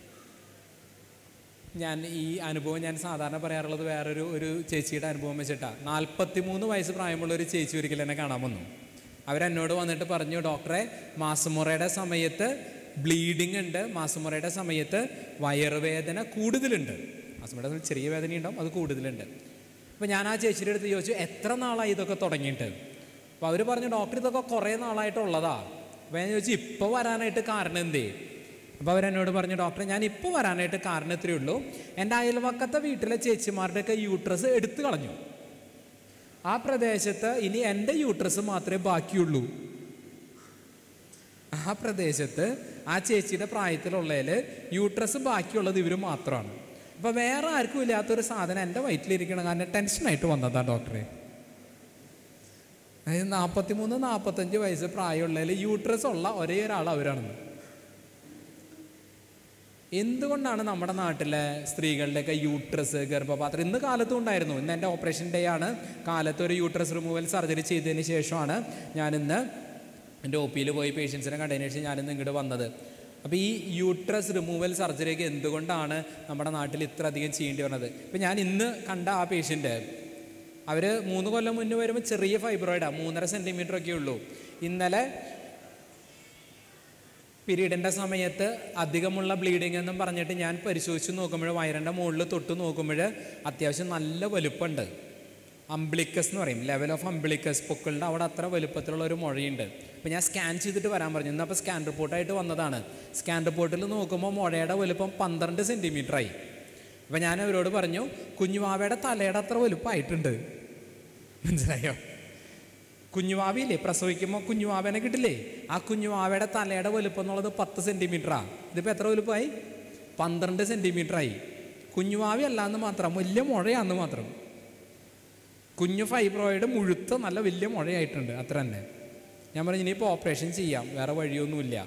ഞാൻ ഈ അനുഭവം ഞാൻ സാധാരണ പറയാറുള്ളത് വേറൊരു ഒരു ചേച്ചിയുടെ അനുഭവം വെച്ചിട്ടാണ് നാൽപ്പത്തി മൂന്ന് വയസ്സ് പ്രായമുള്ള ഒരു ചേച്ചി ഒരിക്കൽ എന്നെ കാണാൻ വന്നു അവരെന്നോട് വന്നിട്ട് പറഞ്ഞു ഡോക്ടറെ മാസമുറയുടെ സമയത്ത് ബ്ലീഡിങ് ഉണ്ട് മാസമുറയുടെ സമയത്ത് വയറുവേദന കൂടുതലുണ്ട് മാസമുറയുടെ സമയത്ത് ചെറിയ വേദന ഉണ്ടാവും അത് കൂടുതലുണ്ട് അപ്പോൾ ഞാൻ ആ ചേച്ചിയുടെ അടുത്ത് ചോദിച്ചു എത്ര നാളായി ഇതൊക്കെ തുടങ്ങിയിട്ട് അപ്പോൾ അവർ പറഞ്ഞു ഡോക്ടർ ഇതൊക്കെ കുറേ നാളായിട്ടുള്ളതാ അപ്പോൾ ഞാൻ ചോദിച്ചു ഇപ്പോൾ വരാനായിട്ട് കാരണം എന്തേ അപ്പോൾ അവരെന്നോട് പറഞ്ഞു ഡോക്ടർ ഞാൻ ഇപ്പോൾ വരാനായിട്ട് കാരണം ഇത്രയേ ഉള്ളൂ എൻ്റെ അയൽവക്കത്തെ വീട്ടിലെ ചേച്ചിമാരുടെയൊക്കെ യൂട്രസ് എടുത്തു കളഞ്ഞു ആ പ്രദേശത്ത് ഇനി എൻ്റെ യൂട്രസ് മാത്രമേ ബാക്കിയുള്ളൂ ആ പ്രദേശത്ത് ആ ചേച്ചിയുടെ പ്രായത്തിലുള്ളതിൽ യൂട്രസ് ബാക്കിയുള്ളത് ഇവർ മാത്രമാണ് അപ്പോൾ വേറെ ആർക്കും ഇല്ലാത്തൊരു സാധനം എൻ്റെ വയറ്റിലിരിക്കണം കാരണം ടെൻഷനായിട്ട് വന്നതാണ് ഡോക്ടറെ അതായത് നാൽപ്പത്തി മൂന്ന് നാൽപ്പത്തഞ്ച് വയസ്സ് പ്രായമുള്ളതിൽ യൂട്രസ് ഉള്ള ഒരേ ഒരാൾ അവരാണെന്ന് എന്തുകൊണ്ടാണ് നമ്മുടെ നാട്ടിലെ സ്ത്രീകളുടെയൊക്കെ യൂട്രസ് ഗർഭപാത്രം ഇന്ന് കാലത്തും ഉണ്ടായിരുന്നു ഇന്ന് എൻ്റെ ഓപ്പറേഷൻ ഡേ ആണ് കാലത്ത് ഒരു യൂട്രസ് റിമൂവൽ സർജറി ചെയ്തതിന് ശേഷമാണ് ഞാനിന്ന് എൻ്റെ ഒ പിയിൽ പോയി പേഷ്യൻസിനെ കണ്ടതിന് ശേഷം ഞാനിന്ന് ഇങ്ങോട്ട് വന്നത് അപ്പോൾ ഈ യൂട്രസ് റിമൂവൽ സർജറിയൊക്കെ എന്തുകൊണ്ടാണ് നമ്മുടെ നാട്ടിൽ ഇത്ര അധികം ചെയ്യേണ്ടി വന്നത് ഇപ്പം ഞാൻ ഇന്ന് കണ്ട ആ പേഷ്യൻ്റ് അവർ മൂന്ന് കൊല്ലം മുന്നേ വരുമ്പോൾ ചെറിയ ഫൈബ്രോയിഡാണ് മൂന്നര സെൻറ്റിമീറ്റർ ഒക്കെ ഉള്ളൂ ഇന്നലെ പീരീഡിൻ്റെ സമയത്ത് അധികമുള്ള ബ്ലീഡിംഗ് എന്നും പറഞ്ഞിട്ട് ഞാൻ പരിശോധിച്ച് നോക്കുമ്പോൾ വയറിൻ്റെ മുകളിൽ തൊട്ട് നോക്കുമ്പോൾ അത്യാവശ്യം നല്ല വലുപ്പമുണ്ട് അംബ്ലിക്കസ് എന്ന് പറയും ലെവൽ ഓഫ് അംബ്ലിക്കസ് പൊക്കിളിൻ്റെ അവിടെ അത്ര വലുപ്പത്തിലുള്ള ഒരു മുഴയുണ്ട് അപ്പോൾ ഞാൻ സ്കാൻ ചെയ്തിട്ട് വരാൻ പറഞ്ഞു ഇന്നപ്പോൾ സ്കാൻ റിപ്പോർട്ടായിട്ട് വന്നതാണ് സ്കാൻ റിപ്പോർട്ടിൽ നോക്കുമ്പോൾ മുഴയുടെ വലുപ്പം പന്ത്രണ്ട് സെൻറ്റിമീറ്ററായി അപ്പോൾ ഞാൻ അവരോട് പറഞ്ഞു കുഞ്ഞുമാവയുടെ തലയുടെ അത്ര വലുപ്പമായിട്ടുണ്ട് മനസ്സിലായോ കുഞ്ഞുവാവിയില്ലേ പ്രസവിക്കുമ്പോൾ കുഞ്ഞുവാവേനെ കിട്ടില്ലേ ആ കുഞ്ഞുവാവയുടെ തലയുടെ വലുപ്പം എന്നുള്ളത് പത്ത് സെൻറ്റിമീറ്ററാണ് ഇതിപ്പോൾ എത്ര വലുപ്പമായി പന്ത്രണ്ട് സെൻറ്റിമീറ്ററായി കുഞ്ഞുവാവി അല്ലാന്ന് മാത്രം വലിയ മുഴയാന്ന് മാത്രം കുഞ്ഞു ഫൈബ്രോയിഡ് മുഴുത്ത നല്ല വലിയ മുഴയായിട്ടുണ്ട് അത്ര തന്നെ ഞാൻ പറഞ്ഞു ഇനിയിപ്പോൾ ഓപ്പറേഷൻ ചെയ്യാം വേറെ വഴിയൊന്നുമില്ല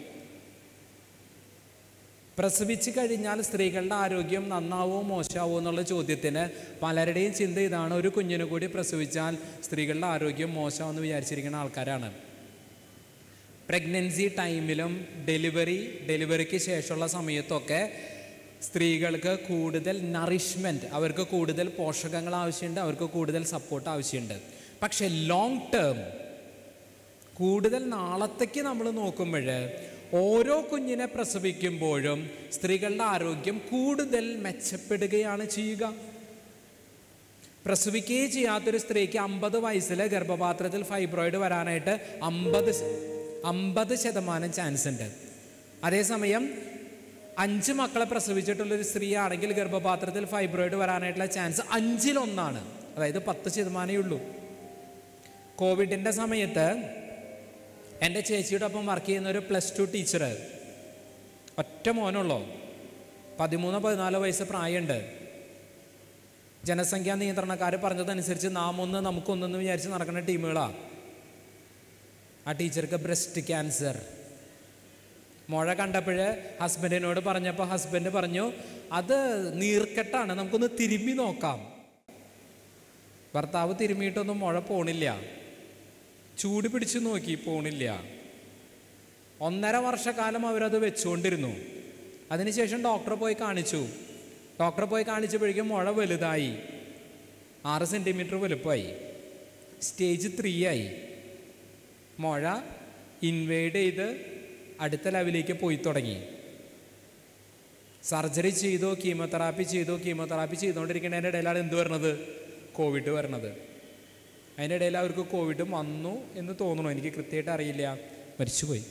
പ്രസവിച്ച് കഴിഞ്ഞാൽ സ്ത്രീകളുടെ ആരോഗ്യം നന്നാവോ മോശമാവോ എന്നുള്ള ചോദ്യത്തിന് പലരുടെയും ചിന്ത ഇതാണ് ഒരു കുഞ്ഞിനെ കൂടി പ്രസവിച്ചാൽ സ്ത്രീകളുടെ ആരോഗ്യം മോശമാണെന്ന് വിചാരിച്ചിരിക്കുന്ന ആൾക്കാരാണ് പ്രഗ്നൻസി ടൈമിലും ഡെലിവറി ഡെലിവറിക്ക് ശേഷമുള്ള സമയത്തൊക്കെ സ്ത്രീകൾക്ക് കൂടുതൽ നറിഷ്മെൻറ്റ് അവർക്ക് കൂടുതൽ പോഷകങ്ങൾ ആവശ്യമുണ്ട് അവർക്ക് കൂടുതൽ സപ്പോർട്ട് ആവശ്യമുണ്ട് പക്ഷേ ലോങ് ടേം കൂടുതൽ നാളത്തേക്ക് നമ്മൾ നോക്കുമ്പോൾ ഓരോ കുഞ്ഞിനെ പ്രസവിക്കുമ്പോഴും സ്ത്രീകളുടെ ആരോഗ്യം കൂടുതൽ മെച്ചപ്പെടുകയാണ് ചെയ്യുക പ്രസവിക്കുകയും ചെയ്യാത്തൊരു സ്ത്രീക്ക് അമ്പത് വയസ്സിൽ ഗർഭപാത്രത്തിൽ ഫൈബ്രോയിഡ് വരാനായിട്ട് അമ്പത് അമ്പത് ശതമാനം ചാൻസ് ഉണ്ട് അതേസമയം അഞ്ച് മക്കളെ പ്രസവിച്ചിട്ടുള്ളൊരു സ്ത്രീ ആണെങ്കിൽ ഗർഭപാത്രത്തിൽ ഫൈബ്രോയിഡ് വരാനായിട്ടുള്ള ചാൻസ് അഞ്ചിലൊന്നാണ് അതായത് പത്ത് ശതമാനമേ ഉള്ളൂ കോവിഡിൻ്റെ സമയത്ത് എൻ്റെ ചേച്ചിയുടെ ഒപ്പം വർക്ക് ചെയ്യുന്ന ഒരു പ്ലസ് ടു ടീച്ചർ ഒറ്റ മോനുള്ളൂ പതിമൂന്ന് പതിനാല് വയസ്സ് പ്രായമുണ്ട് ജനസംഖ്യാ നിയന്ത്രണക്കാർ പറഞ്ഞതനുസരിച്ച് നാം ഒന്ന് നമുക്കൊന്നെന്ന് വിചാരിച്ച് നടക്കുന്ന ടീമുകളാണ് ആ ടീച്ചർക്ക് ബ്രസ്റ്റ് ക്യാൻസർ മുഴ കണ്ടപ്പോൾ ഹസ്ബൻഡിനോട് പറഞ്ഞപ്പോൾ ഹസ്ബൻഡ് പറഞ്ഞു അത് നീർക്കെട്ടാണ് നമുക്കൊന്ന് തിരുമ്മി നോക്കാം ഭർത്താവ് തിരുമ്മിയിട്ടൊന്നും മുഴ പോണില്ല ചൂട് പിടിച്ചു നോക്കി പോണില്ല ഒന്നര വർഷക്കാലം അവരത് വെച്ചുകൊണ്ടിരുന്നു അതിനുശേഷം ഡോക്ടറെ പോയി കാണിച്ചു ഡോക്ടറെ പോയി കാണിച്ചപ്പോഴേക്കും മുഴ വലുതായി ആറ് സെൻറ്റിമീറ്റർ വലുപ്പമായി സ്റ്റേജ് ത്രീ ആയി മുഴ ഇൻവേഡ് ചെയ്ത് അടുത്ത ലെവലിലേക്ക് പോയി തുടങ്ങി സർജറി ചെയ്തു കീമോതെറാപ്പി ചെയ്തു കീമോതെറാപ്പി ചെയ്തുകൊണ്ടിരിക്കുന്നതിൻ്റെ ഇടയിലാണ് എന്ത് വരണത് കോവിഡ് വരണത് അതിൻ്റെ ഇടയിൽ അവർക്ക് കോവിഡ് വന്നു എന്ന് തോന്നണു എനിക്ക് കൃത്യമായിട്ട് അറിയില്ല മരിച്ചുപോയി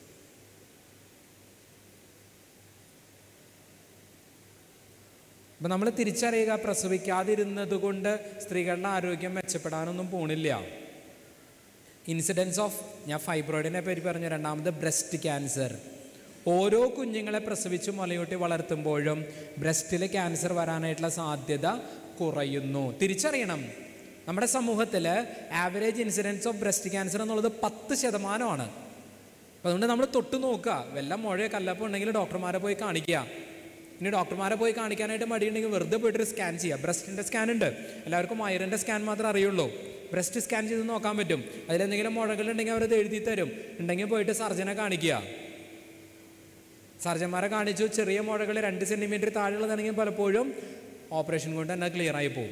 അപ്പം നമ്മൾ തിരിച്ചറിയുക പ്രസവിക്കാതിരുന്നത് കൊണ്ട് സ്ത്രീകളുടെ ആരോഗ്യം മെച്ചപ്പെടാനൊന്നും പോണില്ല ഇൻസിഡൻസ് ഓഫ് ഞാൻ ഫൈബ്രോയിഡിനെ പറ്റി പറഞ്ഞു രണ്ടാമത് ബ്രസ്റ്റ് ക്യാൻസർ ഓരോ കുഞ്ഞുങ്ങളെ പ്രസവിച്ച് മുലയൂട്ടി വളർത്തുമ്പോഴും ബ്രസ്റ്റിൽ ക്യാൻസർ വരാനായിട്ടുള്ള സാധ്യത കുറയുന്നു തിരിച്ചറിയണം നമ്മുടെ സമൂഹത്തിൽ average incidence of breast cancer എന്നുള്ളത് പത്ത് ശതമാനമാണ് അപ്പോൾ അതുകൊണ്ട് നമ്മൾ തൊട്ട് നോക്കുക വല്ല മുഴയോ കല്ലപ്പം ഉണ്ടെങ്കിൽ ഡോക്ടർമാരെ പോയി കാണിക്കുക ഇനി ഡോക്ടർമാരെ പോയി കാണിക്കാനായിട്ട് മടിയുണ്ടെങ്കിൽ വെറുതെ പോയിട്ടൊരു സ്കാൻ ചെയ്യുക ബ്രസ്റ്റിൻ്റെ സ്കാൻ ഉണ്ട് എല്ലാവർക്കും വയറിൻ്റെ സ്കാൻ മാത്രമേ അറിയുള്ളൂ ബ്രസ്റ്റ് സ്കാൻ ചെയ്ത് നോക്കാൻ പറ്റും അതിലെന്തെങ്കിലും മുഴകളുണ്ടെങ്കിൽ അവരത് എഴുതി തരും ഉണ്ടെങ്കിൽ പോയിട്ട് സർജനെ കാണിക്കുക സർജന്മാരെ കാണിച്ചു ചെറിയ മുഴകൾ രണ്ട് സെൻറ്റിമീറ്റർ താഴെയുള്ളതാണെങ്കിൽ പലപ്പോഴും ഓപ്പറേഷൻ കൊണ്ട് തന്നെ ക്ലിയർ ആയി പോകും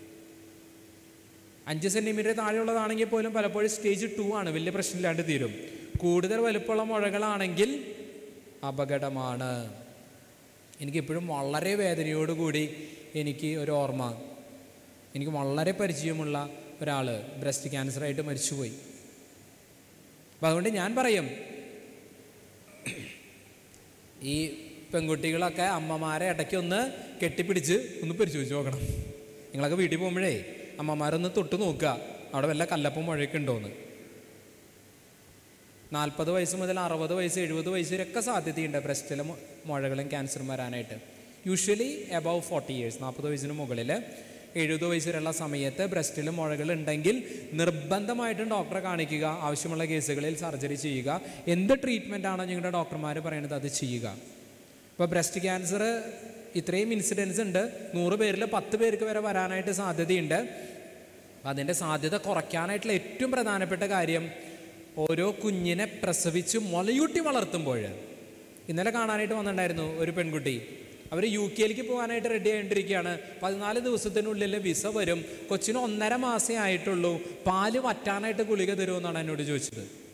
അഞ്ച് സെൻറ്റിമീറ്റർ താഴെയുള്ളതാണെങ്കിൽ പോലും പലപ്പോഴും സ്റ്റേജ് ടു ആണ് വലിയ പ്രശ്നമില്ലാണ്ട് തീരും കൂടുതൽ വലുപ്പമുള്ള മുഴകളാണെങ്കിൽ അപകടമാണ് എനിക്കിപ്പോഴും വളരെ വേദനയോടുകൂടി എനിക്ക് ഒരു ഓർമ്മ എനിക്ക് വളരെ പരിചയമുള്ള ഒരാൾ ബ്രസ്റ്റ് ക്യാൻസറായിട്ട് മരിച്ചുപോയി അപ്പം അതുകൊണ്ട് ഞാൻ പറയും ഈ പെൺകുട്ടികളൊക്കെ അമ്മമാരെ ഇടയ്ക്ക് ഒന്ന് കെട്ടിപ്പിടിച്ച് ഒന്ന് പരിശോധിച്ച് നോക്കണം നിങ്ങളൊക്കെ വീട്ടിൽ പോകുമ്പോഴേ അമ്മമാരൊന്ന് തൊട്ട് നോക്കുക അവിടെ വല്ല കല്ലപ്പം മുഴയൊക്കെ ഉണ്ടോയെന്ന് നാൽപ്പത് വയസ്സ് മുതൽ അറുപത് വയസ്സ് എഴുപത് വയസ്സ് വരെയൊക്കെ സാധ്യതയുണ്ട് ബ്രസ്റ്റിലെ മു- മുഴകളും ക്യാൻസറും വരാനായിട്ട് യൂഷ്വലി എബവ് ഫോർട്ടി ഇയേഴ്സ് നാൽപ്പത് വയസ്സിന് മുകളിൽ എഴുപത് വയസ്സ് വരെയുള്ള സമയത്ത് ബ്രസ്റ്റിൽ മുഴകൾ ഉണ്ടെങ്കിൽ നിർബന്ധമായിട്ടും ഡോക്ടറെ കാണിക്കുക ആവശ്യമുള്ള കേസുകളിൽ സർജറി ചെയ്യുക എന്ത് ട്രീറ്റ്മെൻ്റ് ആണോ നിങ്ങളുടെ ഡോക്ടർമാർ പറയുന്നത് അത് ചെയ്യുക ഇപ്പോൾ ബ്രസ്റ്റ് ക്യാൻസർ ഇത്രയും ഇൻസിഡൻസ് ഉണ്ട് നൂറ് പേരിൽ പത്ത് പേർക്ക് വരെ വരാനായിട്ട് സാധ്യതയുണ്ട് അപ്പം അതിൻ്റെ സാധ്യത കുറയ്ക്കാനായിട്ടുള്ള ഏറ്റവും പ്രധാനപ്പെട്ട കാര്യം ഓരോ കുഞ്ഞിനെ പ്രസവിച്ച് മുലയൂട്ടി വളർത്തുമ്പോൾ ഇന്നലെ കാണാനായിട്ട് വന്നിട്ടുണ്ടായിരുന്നു ഒരു പെൺകുട്ടി അവർ യു കെയിലേക്ക് പോകാനായിട്ട് റെഡി ആയിട്ടിരിക്കുകയാണ് പതിനാല് ദിവസത്തിനുള്ളിൽ വിസ വരും കൊച്ചിന് ഒന്നര മാസമേ ആയിട്ടുള്ളൂ പാല് വറ്റാനായിട്ട് ഗുളിക തരുമെന്നാണ് എന്നോട് ചോദിച്ചത്